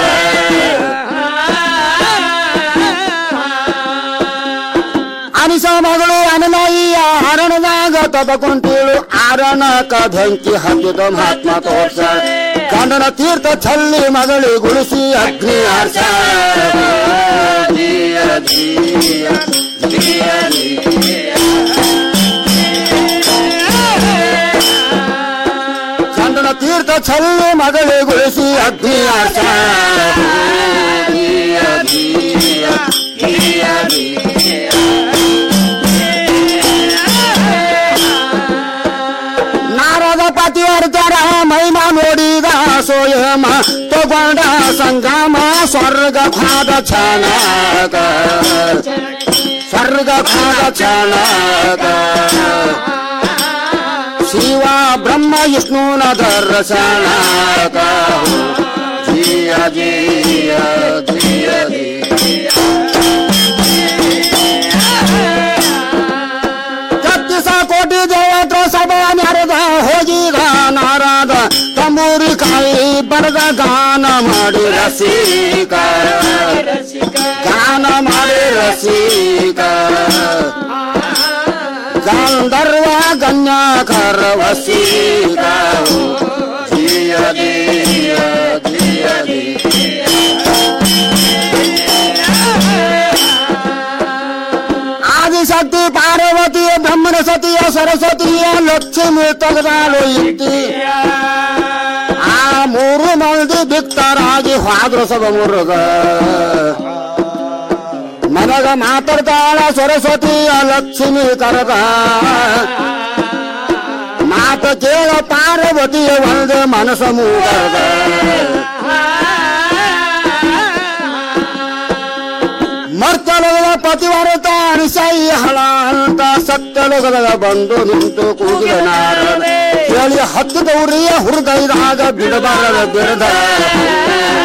ಅನಿಸ ಮಗಳು ಅನನಯ್ಯ ಹರಣದಾಗ ತಬಕೊಂತೀಳು ಆರಣಕ ಬೆಂಕಿ ಹತ್ತಿದ ಮಹಾತ್ಮ ತೋರ್ಸ ಗಂಡನ ತೀರ್ಥ ಚಲ್ಲಿ ಮಗಳು ಗುಳಿಸಿ ಅಗ್ನಿ ಆರ್ಸ ಗಂಡನ ತೀರ್ಥ ಚಲ್ಲಿ ಮಗಳು ಗುಳಿಸಿ ಅಗ್ನಿ ಆರ್ಸ ನಾರದ ಪತಿವರ್ತರ ಮೈಮ ನೋಡಿದ ಸೋಯಮ ತಗೊಂಡ ಸಂಗಮ ಸ್ವರ್ಗ ಖಾದ ಚಾಣಕ ಸ್ವರ್ಗ ಖಾದ ಚಾಣಕ ಶಿವ ಬ್ರಹ್ಮ ವಿಷ್ಣುನ ದರ್ಶನಕ ಜಿಯ ಜಿಯ ಜಿಯ ಕತ್ತಿಸ ಕೋಟಿ ದೇವತ್ರ ಸಭಾ ನೆರೆದ ಹೋಗಿದ ನಾರದ ತಂಬೂರಿ ಕಾಯಿ ಬರದ ಗಾನ ಮಾಡಿ ರಸಿಕ ಗಾನ ಮಾಡಿ ರಸಿಕ ಗಂಧರ್ವ ಗಣ್ಯಕರ ವಸೀಕ ಜಿಯ ಜಿಯ ಜಿಯ ಆದಿಶಕ್ತಿ ಪಾರ್ವತಿಯ ಬ್ರಹ್ಮಣ ಸತಿಯ ಸರಸ್ವತಿಯ ಲಕ್ಷ್ಮಿ ತೆಗೆದಾಳು ಇತ್ತಿ ಆ ಮೂರು ಮಂದಿ ಬಿತ್ತರಾಗಿ ಹಾದ್ರು ಸಭ ಮುರುಗ ಮನಗ ಮಾತಾಡ್ತಾಳ ಸರಸ್ವತಿಯ ಲಕ್ಷ್ಮಿ ಕರಗ ಮಾತ ಕೇಳ ಪಾರ್ವತಿಯ ಒಂದು ಮನಸ ಮೂಗದ ಮರ್ತಲದ ಪತಿವರತ ಅನಿಸೈ ಹಳ ಅಂತ ಸತ್ತಲಗದ ಬಂದು ನಿಂತು ಕೂಗಿದ ನಾರದ ಹೇಳಿ ಹತ್ತು ಗೌರಿಯ ಹೃದಯದಾಗ ಬಿಡಬಾರದ ಬಿಡದ